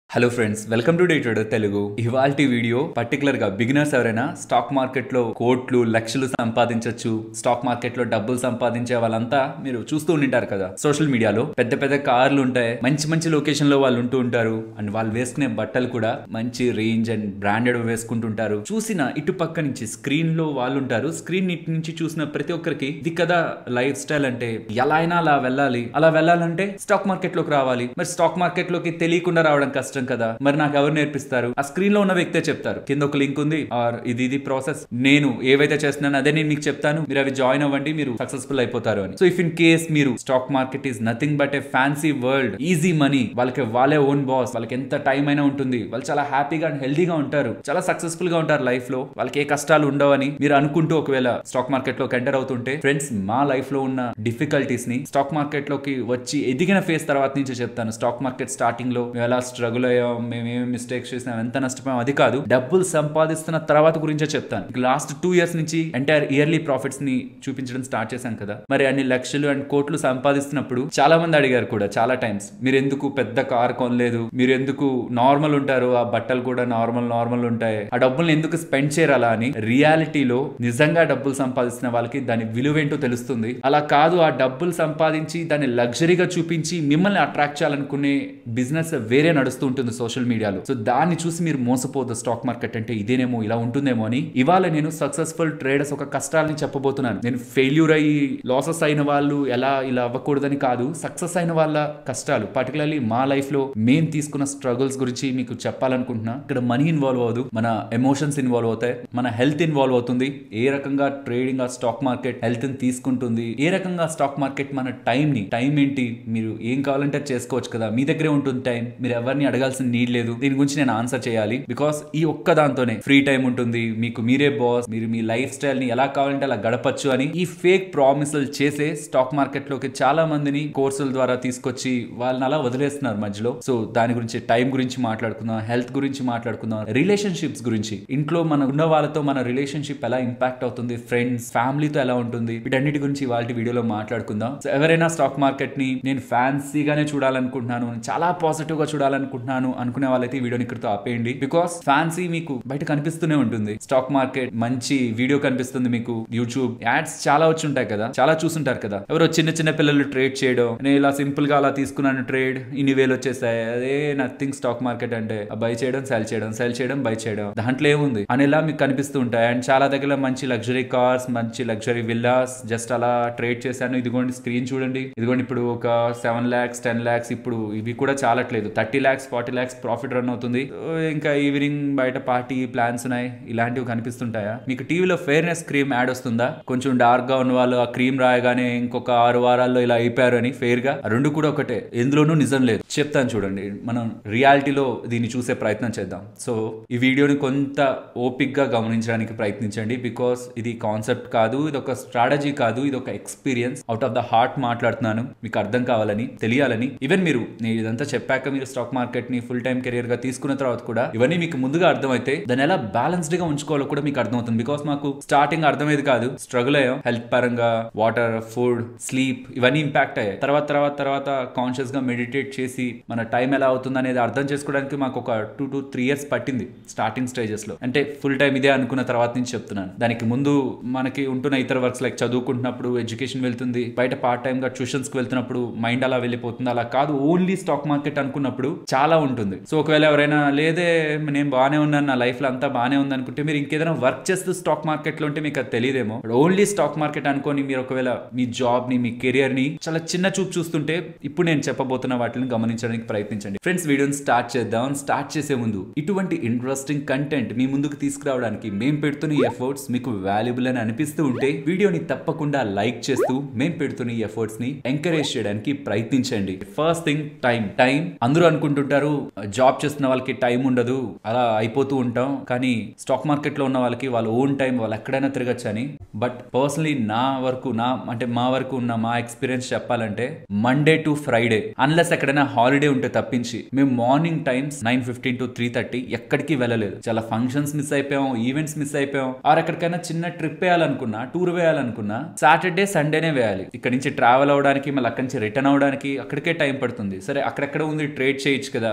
hello friends welcome to day trader Telugu ఇవాల్టి video particular గా beginners ఎవరైనా స్టాక్ మార్కెట్ లో కోట్లు లక్షలు సంపాదించవచ్చు స్టాక్ మార్కెట్ లో డబ్బులు సంపాదించే వాళ్ళంతా మీరు చూస్తూ ఉంటారు కదా సోషల్ మీడియాలో పెద్ద పెద్ద కార్లు ఉంటాయి మంచి మంచి లొకేషన్ లో వాళ్ళు ఉంటూ ఉంటారు అండ్ వాళ్ళు వేసుకునే బట్టలు కూడా మంచి రేంజ్ అండ్ బ్రాండెడ్ వేసుకుంటుంటారు చూసిన ఇటు పక్క నుంచి స్క్రీన్ లో వాళ్ళు ఉంటారు స్క్రీన్ ఇటు నుంచి చూసిన ప్రతి ఒక్కరికి ఇది కదా లైఫ్ స్టైల్ అంటే ఎలా అయినా అలా వెళ్ళాలి అలా వెళ్ళాలంటే స్టాక్ మార్కెట్ లోకి రావాలి మరి స్టాక్ మార్కెట్ లోకి తెలియకుండా రావడం కష్టం కదా మరి నాకు ఎవరు నేర్పిస్తారు ఆ స్క్రీన్ లో ఉన్న వ్యక్తే చెప్తారు కింద ఒక లింక్ ఉంది ఆర్ ఇది ఇది ప్రాసెస్ నేను ఏవైతే చేస్తున్నానో అదే నేను మీకు చెప్తాను మీరు అవి జాయిన్ అవ్వండి మీరు సక్సెస్ఫుల్ అయిపోతారు అని సో ఇఫ్ ఇన్ కేస్ మీరు stock market is nothing but a fancy world easy money వాళ్ళకి వాళ్ళే ఓన్ బాస్ వాళ్ళకి ఎంత టైం అయినా ఉంటుంది వాళ్ళు చాలా హ్యాపీగా అండ్ హెల్దీగా ఉంటారు చాలా సక్సెస్ఫుల్ గా ఉంటారు లైఫ్ లో వాళ్ళకి ఏ కష్టాలు ఉండవని మీరు అనుకుంటూ ఒకవేళ స్టాక్ మార్కెట్ లోకి ఎంటర్ అవుతుంటే ఫ్రెండ్స్ మా లైఫ్ లో ఉన్న డిఫికల్టీస్ ని స్టాక్ మార్కెట్ లోకి వచ్చి ఎదిగిన ఫేస్ తర్వాత నుంచి చెప్తాను స్టాక్ మార్కెట్ స్టార్టింగ్ లో మేము ఎలా స్ట్రగుల్ అయ్యాం మేము ఏమేమి మిస్టేక్స్ చేసినాం ఎంత నష్టపోయాం అది కాదు డబ్బులు సంపాదిస్తున్న తర్వాత గురించే చెప్తాను లాస్ట్ టూ ఇయర్స్ నుంచి ఎంటైర్ ఇయర్లీ ప్రాఫిట్స్ ని చూపించడం స్టార్ట్ చేశాం కదా మరి అన్ని లక్షలు అండ్ కోట్లు సంపాదిస్తున్నప్పుడు చాలా మంది అడిగారు కూడా చాలా టైమ్స్ మీరు ఎందుకు పెద్ద కార్ కొనలేదు మీరు ఎందుకు నార్మల్ ఉంటారు ఆ బట్టలు కూడా నార్మల్ నార్మల్ ఉంటాయి ఆ డబ్బుల్ని ఎందుకు స్పెండ్ చేయరు అలా అని రియాలిటీలో నిజంగా డబ్బులు సంపాదిస్తున్న వాళ్ళకి దాని విలువేంటో తెలుస్తుంది అలా కాదు ఆ డబ్బులు సంపాదించి దాన్ని లగ్జరీగా చూపించి మిమ్మల్ని అట్రాక్ట్ చేయాలనుకునే బిజినెస్ వేరే నడుస్తూ ఉంటుంది సోషల్ మీడియాలో సో దాన్ని చూసి మీరు మోసపోదు స్టాక్ మార్కెట్ అంటే ఇదేనేమో ఇలా ఉంటుందేమో అని ఇవాళ నేను సక్సెస్ఫుల్ ట్రేడర్స్ ఒక కష్టాలని చెప్పబోతున్నాను నేను ఫెయిల్యూర్ అయ్యి లాసెస్ అయిన వాళ్ళు ఎలా ఇలా అవ్వకూడదని కాదు సక్సెస్ అయిన వాళ్ళ కష్టాలు పర్టికులర్లీ మా లైఫ్ లో మేము తీసుకున్న స్ట్రగుల్స్ గురించి మీకు చెప్పాలనుకుంటున్నా ఇక్కడ మనీ ఇన్వాల్వ్ అవ్వదు మన ఎమోషన్స్ ఇన్వాల్వ్ అవుతాయి మన హెల్త్ ఇన్వాల్వ్ అవుతుంది ఏ రకంగా ట్రేడింగ్ ఆ స్టాక్ మార్కెట్ హెల్త్ ని తీసుకుంటుంది ఏ రకంగా స్టాక్ మార్కెట్ మన టైం ని టైం ఏంటి మీరు ఏం కావాలంటే అది చేసుకోవచ్చు కదా మీ దగ్గరే ఉంటుంది టైం మీరు ఎవరిని అడగాల్సిన నీడ్ లేదు దీని గురించి నేను ఆన్సర్ చేయాలి బికాస్ ఈ ఒక్క దాంతోనే ఫ్రీ టైం ఉంటుంది మీకు మీరే బాస్ మీరు మీ లైఫ్ స్టైల్ ని ఎలా కావాలంటే అలా గడపచ్చు అని ఈ ఫేక్ ప్రామిసులు చేసే స్టాక్ మార్కెట్ లోకి చాలా మందిని కోర్సుల ద్వారా తీసుకొచ్చి వాళ్ళని అలా వదిలేస్తున్నారు మధ్యలో సో దాని గురించి టైం గురించి మాట్లాడుకుందాం హెల్త్ గురించి మాట్లాడుకుందాం రిలేషన్షిప్స్ గురించి ఇంట్లో మన ఉన్న వాళ్ళతో మన రిలేషన్షిప్ ఎలా ఇంపాక్ట్ అవుతుంది ఫ్రెండ్స్ ఫ్యామిలీతో ఎలా ఉంటుంది వీటన్నిటి గురించి వాళ్ళ వీడియోలో మాట్లాడుకుందాం సో ఎవరైనా స్టాక్ మార్కెట్ ని నేను ఫ్యాన్సీగానే చూడాలనుకుంటున్నాను చాలా పాజిటివ్ గా చూడాలనుకుంటున్నాను అనుకునే వాళ్ళైతే ఈ వీడియోని ఇక్కడితో ఆపేయండి బికాస్ ఫ్యాన్సీ మీకు బయట కనిపిస్తూనే ఉంటుంది స్టాక్ మార్కెట్ మంచి వీడియో కనిపిస్తుంది మీకు యూట్యూబ్ యాడ్స్ చాలా వచ్చి ఉంటాయి కదా చాలా చూసుంటారు కదా ఎవరో చిన్న చిన్న పిల్లలు ట్రేడ్ చేయడం నేను ఇలా సింపుల్ గా అలా తీసుకున్నాను ట్రేడ్ ఇన్ని వేలు వచ్చేసాయి అదే నథింగ్ స్టాక్ మార్కెట్ అంటే బై చేయడం సెల్ చేయడం సెల్ చేయడం బై చేయడం దాంట్లో ఏముంది అనేలా మీకు కనిపిస్తూ ఉంటాయి అండ్ చాలా దగ్గర మంచి లగ్జరీ కార్స్ మంచి లగ్జరీ విల్లాస్ జస్ట్ అలా ట్రేడ్ చేశాను ఇదిగోండి స్క్రీన్ చూడండి ఇదిగోండి ఇప్పుడు ఒక సెవెన్ ల్యాక్స్ టెన్ ల్యాక్స్ ఇప్పుడు ఇవి కూడా చాలట్లేదు thirty lakhs forty lakhs profit run అవుతుంది సో ఇంకా ఈవినింగ్ బయట పార్టీ ప్లాన్స్ ఉన్నాయి ఇలాంటివి కనిపిస్తుంటాయా మీకు టీవీలో ఫెయిర్నెస్ క్రీమ్ యాడ్ వస్తుందా కొంచెం డార్క్ గా ఉన్న వాళ్ళు ఆ క్రీమ్ రాయగానే ఇంకొక ఆరు వారాల్లో ఇలా అయిపోయారు అని ఫెయిర్ గా ఆ రెండు కూడా ఒకటే ఎందులోనూ నిజం లేదు చెప్తాను చూడండి మనం రియాలిటీలో దీన్ని చూసే ప్రయత్నం చేద్దాం సో ఈ వీడియోని కొంత ఓపిక్ గా గమనించడానికి ప్రయత్నించండి బికాస్ ఇది కాన్సెప్ట్ కాదు ఇది ఒక స్ట్రాటజీ కాదు ఇది ఒక experience out of the heart మాట్లాడుతున్నాను మీకు అర్థం కావాలని తెలియాలని ఈవెన్ మీరు నేను ఇదంతా చెప్పాక మీరు స్టాక్ మార్కెట్ ని ఫుల్ టైం కెరియర్ గా తీసుకున్న తర్వాత కూడా ఇవన్నీ మీకు ముందుగా అర్థమైతే దాన్ని ఎలా బ్యాలెన్స్డ్ గా ఉంచుకోవాలో కూడా మీకు అర్థమవుతుంది బికాస్ మాకు స్టార్టింగ్ అర్థమయ్యేది కాదు స్ట్రగుల్ అయ్యాం హెల్త్ పరంగా వాటర్ ఫుడ్ స్లీప్ ఇవన్నీ ఇంపాక్ట్ అయ్యాయి తర్వాత తర్వాత తర్వాత కాన్షియస్ గా మెడిటేట్ చేసి మన టైం ఎలా అవుతుంది అనేది అర్థం చేసుకోవడానికి మాకు ఒక టూ టు త్రీ ఇయర్స్ పట్టింది స్టార్టింగ్ స్టేజెస్ లో అంటే ఫుల్ టైం ఇదే అనుకున్న తర్వాత నుంచి చెప్తున్నాను దానికి ముందు మనకి ఉంటున్న ఇతర వర్క్స్ లైక్ చదువుకుంటున్నప్పుడు ఎడ్యుకేషన్ వెళ్తుంది బయట పార్ట్ టైం గా ట్యూషన్స్ కి వెళ్తున్నప్పుడు మైండ్ అలా వెళ్ళిపోతుంది అలా కాదు ఓన్లీ స్టాక్ మార్కెట్ అనుకున్నప్పుడు చాలా ఉంటుంది సో ఒకవేళ ఎవరైనా లేదే నేను బాగానే ఉన్నాను నా లైఫ్ లో అంతా బాగానే ఉంది అనుకుంటే మీరు ఇంకేదైనా వర్క్ చేస్తూ స్టాక్ మార్కెట్ లో ఉంటే మీకు అది తెలియదేమో ఓన్లీ స్టాక్ మార్కెట్ అనుకొని మీరు ఒకవేళ మీ జాబ్ ని మీ కెరియర్ ని చాలా చిన్న చూపు చూస్తుంటే ఇప్పుడు నేను చెప్పబోతున్న వాటిని గమనించడానికి ప్రయత్నించండి ఫ్రెండ్స్ వీడియోని స్టార్ట్ చేద్దాం స్టార్ట్ చేసే ముందు ఇటువంటి ఇంట్రెస్టింగ్ కంటెంట్ మీ ముందుకు తీసుకురావడానికి మేము పెడుతున్న ఈ ఎఫర్ట్స్ మీకు వాల్యుబుల్ అని అనిపిస్తూ ఉంటే వీడియోని తప్పకుండా లైక్ చేస్తూ మేము పెడుతున్న ఈ ఎఫర్ట్స్ ని ఎంకరేజ్ చేయడానికి ప్రయత్నించండి ఫస్ట్ థింగ్ టైం టైం అందరూ అనుకుంటుంటారు జాబ్ చేస్తున్న వాళ్ళకి టైం ఉండదు అలా అయిపోతూ ఉంటాం కానీ స్టాక్ మార్కెట్ లో ఉన్న వాళ్ళకి వాళ్ళ ఓన్ టైం వాళ్ళు ఎక్కడైనా తిరగచ్చు అని బట్ పర్సనలీ నా వరకు నా అంటే మా వరకు ఉన్న మా ఎక్స్పీరియన్స్ చెప్పాలంటే మండే టు ఫ్రైడే అన్లెస్ ఎక్కడైనా హాలిడే ఉంటే తప్పించి మేము morning times nine fifteen to three thirty ఎక్కడికి వెళ్ళలేదు చాలా ఫంక్షన్స్ మిస్ అయిపోయాం ఈవెంట్స్ మిస్ అయిపోయాం ఆర్ ఎక్కడికైనా చిన్న ట్రిప్ వేయాలనుకున్నా టూర్ వేయాలనుకున్నా సాటర్డే సండేనే వేయాలి ఇక్కడ నుంచి ట్రావెల్ అవడానికి మళ్ళీ అక్కడి నుంచి రిటర్న్ అవడానికి అక్కడికే టైం పడుతుంది సరే అక్కడెక్కడ ఉంది ట్రేడ్ చేయొచ్చు కదా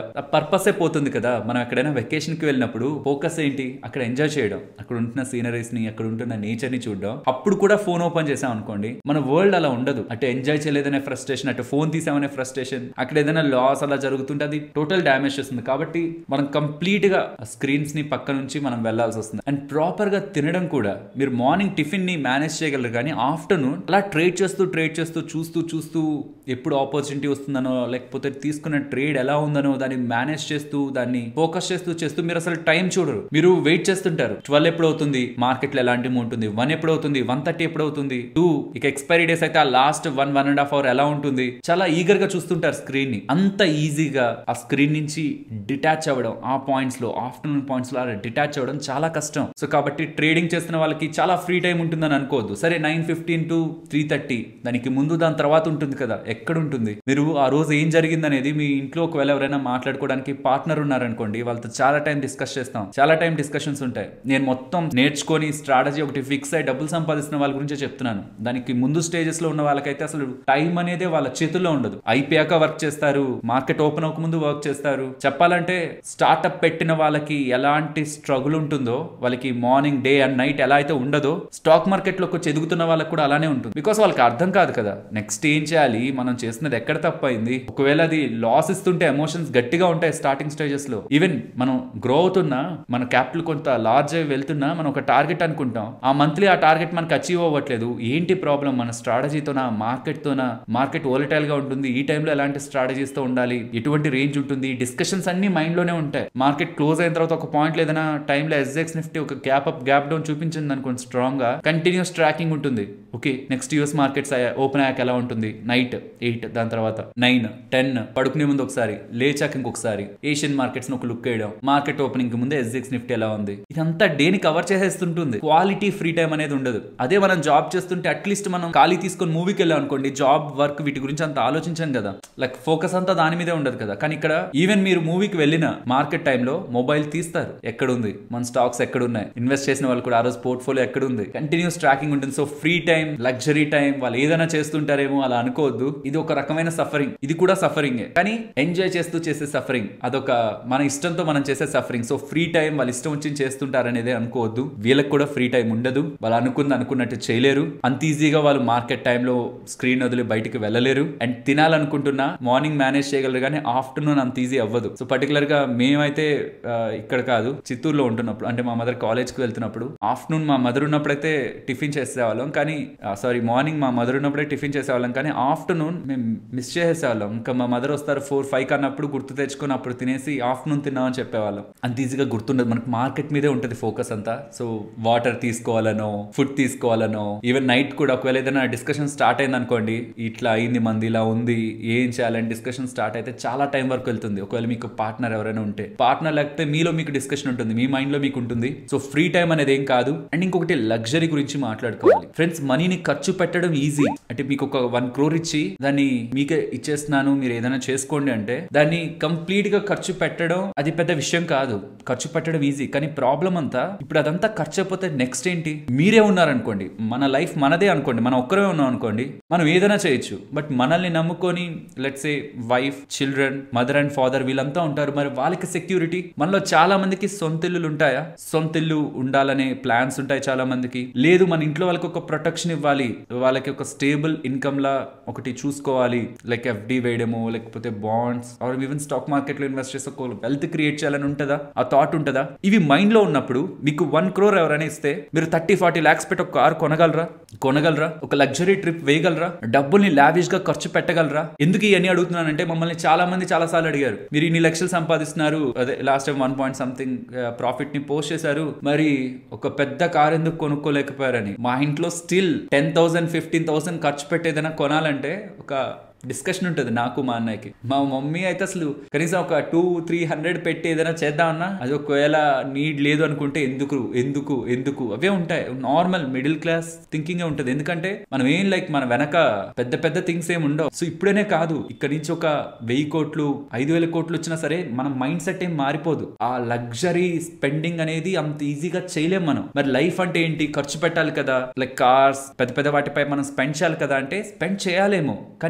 పర్పసే పోతుంది కదా మనం ఎక్కడైనా వెకేషన్ కి వెళ్ళినప్పుడు ఫోకస్ ఏంటి అక్కడ ఎంజాయ్ చేయడం అక్కడ ఉంటున్న సీనరీస్ ని అక్కడ ఉంటున్న నేచర్ ని చూడడం అప్పుడు కూడా ఫోన్ ఓపెన్ చేసాం అనుకోండి మన వరల్డ్ అలా ఉండదు అటు ఎంజాయ్ చేయలేదనే ఫ్రస్ట్రేషన్ అటు ఫోన్ తీసామనే ఫ్రస్ట్రేషన్ అక్కడ ఏదైనా లాస్ అలా జరుగుతుంటే అది టోటల్ డ్యామేజ్ చేస్తుంది కాబట్టి మనం కంప్లీట్ గా స్క్రీన్స్ ని పక్క నుంచి మనం వెళ్లాల్సి వస్తుంది అండ్ ప్రాపర్ గా తినడం కూడా మీరు మార్నింగ్ టిఫిన్ ని మేనేజ్ చేయగలరు కానీ ఆఫ్టర్నూన్ అలా ట్రేడ్ చేస్తూ ట్రేడ్ చేస్తూ చూస్తూ చూస్తూ ఎప్పుడు ఆపర్చునిటీ వస్తుందనో లేకపోతే తీసుకున్న ట్రేడ్ ఎలా ఉందనో దాన్ని మేనేజ్ చేస్తూ దాన్ని ఫోకస్ చేస్తూ చేస్తూ మీరు అసలు టైం చూడరు మీరు వెయిట్ చేస్తుంటారు ట్వెల్వ్ ఎప్పుడు అవుతుంది మార్కెట్ లో ఎలాంటి ఉంటుంది వన్ ఎప్పుడు అవుతుంది వన్ థర్టీ ఎప్పుడు అవుతుంది టూ ఇక ఎక్స్పైరీ డేస్ అయితే ఆ last one one and half hour ఎలా ఉంటుంది చాలా ఈగర్ గా చూస్తుంటారు స్క్రీన్ ని అంత ఈజీగా ఆ స్క్రీన్ నుంచి డిటాచ్ అవ్వడం ఆ పాయింట్స్ లో ఆఫ్టర్నూన్ పాయింట్స్ లో డిటాచ్ అవ్వడం చాలా కష్టం సో కాబట్టి ట్రేడింగ్ చేస్తున్న వాళ్ళకి చాలా ఫ్రీ టైం ఉంటుందని అనుకోవద్దు సరే nine fifteen to three thirty దానికి ముందు దాని తర్వాత ఉంటుంది కదా ఎక్కడ ఉంటుంది మీరు ఆ రోజు ఏం జరిగింది అనేది మీ ఇంట్లో ఒకవేళ ఎవరైనా మాట్లాడుకోవడానికి పార్ట్నర్ ఉన్నారనుకోండి వాళ్ళతో చాలా టైం డిస్కస్ చేస్తాం చాలా టైం డిస్కషన్స్ ఉంటాయి నేను మొత్తం నేర్చుకొని స్ట్రాటజీ ఒకటి ఫిక్స్ అయ్యి డబ్బులు సంపాదిస్తున్న వాళ్ళ గురించే చెప్తున్నాను దానికి ముందు స్టేజెస్ లో ఉన్న వాళ్ళకైతే అసలు టైం అనేది వాళ్ళ చేతుల్లో ఉండదు అయిపోయాక వర్క్ చేస్తారు మార్కెట్ ఓపెన్ అవ్వక ముందు వర్క్ చేస్తారు చెప్పాలంటే స్టార్ట్అప్ పెట్టిన వాళ్ళకి ఎలాంటి స్ట్రగుల్ ఉంటుందో వాళ్ళకి మార్నింగ్ డే అండ్ నైట్ ఎలా అయితే ఉండదో స్టాక్ మార్కెట్ లోకి వచ్చి ఎదుగుతున్న వాళ్ళకి కూడా అలానే ఉంటుంది బికాస్ వాళ్ళకి అర్థం కాదు కదా నెక్స్ట్ ఏం చేయాలి మనం చేస్తున్నది ఎక్కడ తప్పైంది ఒకవేళ అది లాస్ ఇస్తుంటే ఎమోషన్స్ గట్టిగా ఉంటాయి స్టార్టింగ్ స్టేజెస్ లో ఈవెన్ మనం గ్రో అవుతున్నా మన క్యాపిటల్ కొంత లార్జ్ అయి వెళ్తున్నా మనం ఒక టార్గెట్ అనుకుంటాం ఆ మంత్లీ ఆ టార్గెట్ మనకు అచీవ్ అవ్వట్లేదు ఏంటి ప్రాబ్లం మన స్ట్రాటజీతోనా మార్కెట్ తోనా మార్కెట్ ఓలటైల్ గా ఉంటుంది ఈ టైంలో ఎలాంటి స్ట్రాటజీస్ తో ఉండాలి ఎటువంటి రేంజ్ ఉంటుంది డిస్కషన్స్ అన్ని మైండ్ లోనే ఉంటాయి మార్కెట్ క్లోజ్ అయిన తర్వాత ఒక పాయింట్ ఏదైనా టైంలో ఎస్ఎక్స్ నిఫ్టీ ఒక గ్యాప్ అప్ గ్యాప్ డౌన్ చూపించింది అనుకోండి స్ట్రాంగ్ గా కంటిన్యూస్ ట్రాకింగ్ ఉంటుంది okay next US markets open అయ్యాక ఎలా ఉంటుంది నైట్ ఎయిట్ దాని తర్వాత నైన్ టెన్ పడుకునే ముందు ఒకసారి లేచాక ఇంకొకసారి ఏషియన్ మార్కెట్స్ ఒక లుక్ వేయడం మార్కెట్ ఓపెనింగ్ కి ముందు ఎస్ఎక్స్ నిఫ్టీ ఎలా ఉంది ఇదంతా డేని కవర్ చేసేస్తుంటుంది క్వాలిటీ ఫ్రీ టైం అనేది ఉండదు అదే మనం జాబ్ చేస్తుంటే అట్లీస్ట్ మనం ఖాళీ తీసుకొని మూవీకి వెళ్ళాం అనుకోండి జాబ్ వర్క్ వీటి గురించి అంత ఆలోచించాం కదా లైక్ ఫోకస్ అంతా దాని మీదే ఉండదు కదా కానీ ఇక్కడ ఈవెన్ మీరు మూవీకి వెళ్ళిన మార్కెట్ టైంలో మొబైల్ తీస్తారు ఎక్కడుంది మన స్టాక్స్ ఎక్కడున్నాయి ఇన్వెస్ట్ చేసిన వాళ్ళు కూడా ఆ రోజు పోర్ట్ఫోలియో ఎక్కడుంది కంటిన్యూస్ ట్రాకింగ్ ఉంటుంది so free time luxury time వాళ్ళు ఏదైనా చేస్తుంటారేమో అలా అనుకోవద్దు ఇది ఒక రకమైన సఫరింగ్ ఇది కూడా సఫరింగ్ కానీ ఎంజాయ్ చేస్తూ చేసే సఫరింగ్ అదొక మన ఇష్టంతో మనం చేసే సఫరింగ్ సో ఫ్రీ టైం వాళ్ళు ఇష్టం వచ్చి చేస్తుంటారనేదే అనుకోవద్దు వీళ్ళకి కూడా ఫ్రీ టైం ఉండదు వాళ్ళు అనుకుంది అనుకున్నట్టు చేయలేరు అంత ఈజీగా వాళ్ళు మార్కెట్ టైంలో స్క్రీన్ వదిలి బయటికి వెళ్ళలేరు అండ్ తినాలనుకుంటున్నా మార్నింగ్ మేనేజ్ చేయగలరు కానీ ఆఫ్టర్నూన్ అంత ఈజీ అవ్వదు సో పర్టికులర్ గా మేమైతే ఆ, ఇక్కడ కాదు చిత్తూరులో ఉంటున్నప్పుడు అంటే మా మదర్ కాలేజ్ కి వెళ్తున్నప్పుడు ఆఫ్టర్నూన్ మా మదర్ ఉన్నప్పుడైతే టిఫిన్ చేసేవాళ్ళం కానీ సారీ మార్నింగ్ మా మదర్ ఉన్నప్పుడే టిఫిన్ చేసేవాళ్ళం కానీ ఆఫ్టర్నూన్ మేము మిస్ చేసేవాళ్ళం ఇంకా మా మదర్ వస్తారు ఫోర్ ఫైవ్ కన్నప్పుడు గుర్తు తెచ్చుకొని అప్పుడు తినేసి ఆఫ్టర్నూన్ తిన్నామని చెప్పేవాళ్ళం అంత ఈజీగా గుర్తుండదు మనకు మార్కెట్ మీదే ఉంటుంది ఫోకస్ అంతా సో వాటర్ తీసుకోవాలనో ఫుడ్ తీసుకోవాలనో ఈవెన్ నైట్ కూడా ఒకవేళ ఏదైనా డిస్కషన్ స్టార్ట్ అయింది అనుకోండి ఇట్లా అయింది మంది ఇలా ఉంది ఏం చేయాలని డిస్కషన్ స్టార్ట్ అయితే చాలా టైం వరకు వెళ్తుంది ఒకవేళ మీకు పార్ట్నర్ ఎవరైనా ఉంటే పార్ట్నర్ లేకపోతే మీలో మీకు డిస్కషన్ ఉంటుంది మీ మైండ్ లో మీకు ఉంటుంది సో ఫ్రీ టైం అనేది ఏం కాదు అండ్ ఇంకొకటి లగ్జరీ గురించి మాట్లాడుకోవాలి ఫ్రెండ్స్ మనీని ఖర్చు పెట్టడం ఈజీ అంటే మీకు ఒక వన్ క్రోర్ ఇచ్చి దాన్ని మీకే ఇచ్చేస్తున్నాను మీరు ఏదైనా చేసుకోండి అంటే దాన్ని కంప్లీట్ గా ఖర్చు పెట్టడం అది పెద్ద విషయం కాదు ఖర్చు పెట్టడం ఈజీ కానీ ప్రాబ్లం అంతా ఇప్పుడు అదంతా ఖర్చు అయిపోతే నెక్స్ట్ ఏంటి మీరే ఉన్నారనుకోండి మన లైఫ్ మనదే అనుకోండి మనం ఒక్కరే ఉన్నాం అనుకోండి మనం ఏదైనా చేయొచ్చు బట్ మనల్ని నమ్ముకొని let's a wife children mother and father వీళ్ళంతా ఉంటారు మరి వాళ్ళకి సెక్యూరిటీ మనలో చాలా మందికి సొంత ఇల్లులు ఉంటాయా సొంత ఇల్లు ఉండాలనే ప్లాన్స్ ఉంటాయి చాలా మందికి లేదు మన ఇంట్లో వాళ్ళకి ఒక ప్రొటెక్షన్ ఇవ్వాలి వాళ్ళకి ఒక స్టేబుల్ ఇన్కమ్ లా ఒకటి చూసుకోవాలి లైక్ ఎఫ్డి వేయడము లేకపోతే bonds or even stock market లో ఇన్వెస్ట్ చేసి ఒక వెల్త్ క్రియేట్ చేయాలని ఉంటుందా ఆ థాట్ ఉంటుందా ఇవి మైండ్ లో ఉన్నప్పుడు మీకు వన్ క్రోర్ ఎవరైనా ఇస్తే మీరు థర్టీ ఫార్టీ లాక్స్ పెట్టి ఒక కార్ కొనగలరా కొనగలరా ఒక లగ్జరీ ట్రిప్ వేయగలరా డబ్బుల్ని లావిష్ గా ఖర్చు పెట్టగలరా ఎందుకు ఇవన్నీ అడుగుతున్నానంటే మమ్మల్ని చాలా మంది చాలా సార్లు అడిగారు మీరు ఇన్ని లక్షలు సంపాదిస్తున్నారు అదే last time one point something profit ని పోస్ట్ చేశారు మరి ఒక పెద్ద కార్ ఎందుకు కొనుక్కోలేకపోయారని మా ఇంట్లో still ten thousand fifteen thousand ఖర్చు పెట్టి ఏదైనా కొనాలంటే ఒక డిస్కషన్ ఉంటుంది నాకు మా అన్నయ్యకి మా మమ్మీ అయితే అసలు కనీసం ఒక టూ త్రీ హండ్రెడ్ పెట్టి ఏదైనా చేద్దామన్నా అది ఒకవేళ నీడ్ లేదు అనుకుంటే ఎందుకు ఎందుకు ఎందుకు అవే ఉంటాయి నార్మల్ మిడిల్ క్లాస్ థింకింగ్ ఉంటుంది ఎందుకంటే మనం ఏం లైక్ మన వెనక పెద్ద పెద్ద థింగ్స్ ఏమి ఉండవు సో ఇప్పుడనే కాదు ఇక్కడ నుంచి ఒక వెయ్యి కోట్లు ఐదు వేల కోట్లు వచ్చినా సరే మన మైండ్ సెట్ ఏం మారిపోదు ఆ లగ్జరీ స్పెండింగ్ అనేది అంత ఈజీగా చేయలేం మనం మరి లైఫ్ అంటే ఏంటి ఖర్చు పెట్టాలి కదా లైక్ కార్స్ పెద్ద పెద్ద వాటిపై మనం స్పెండ్ చేయాలి కదా అంటే స్పెండ్ చేయాలేమో కానీ ఏ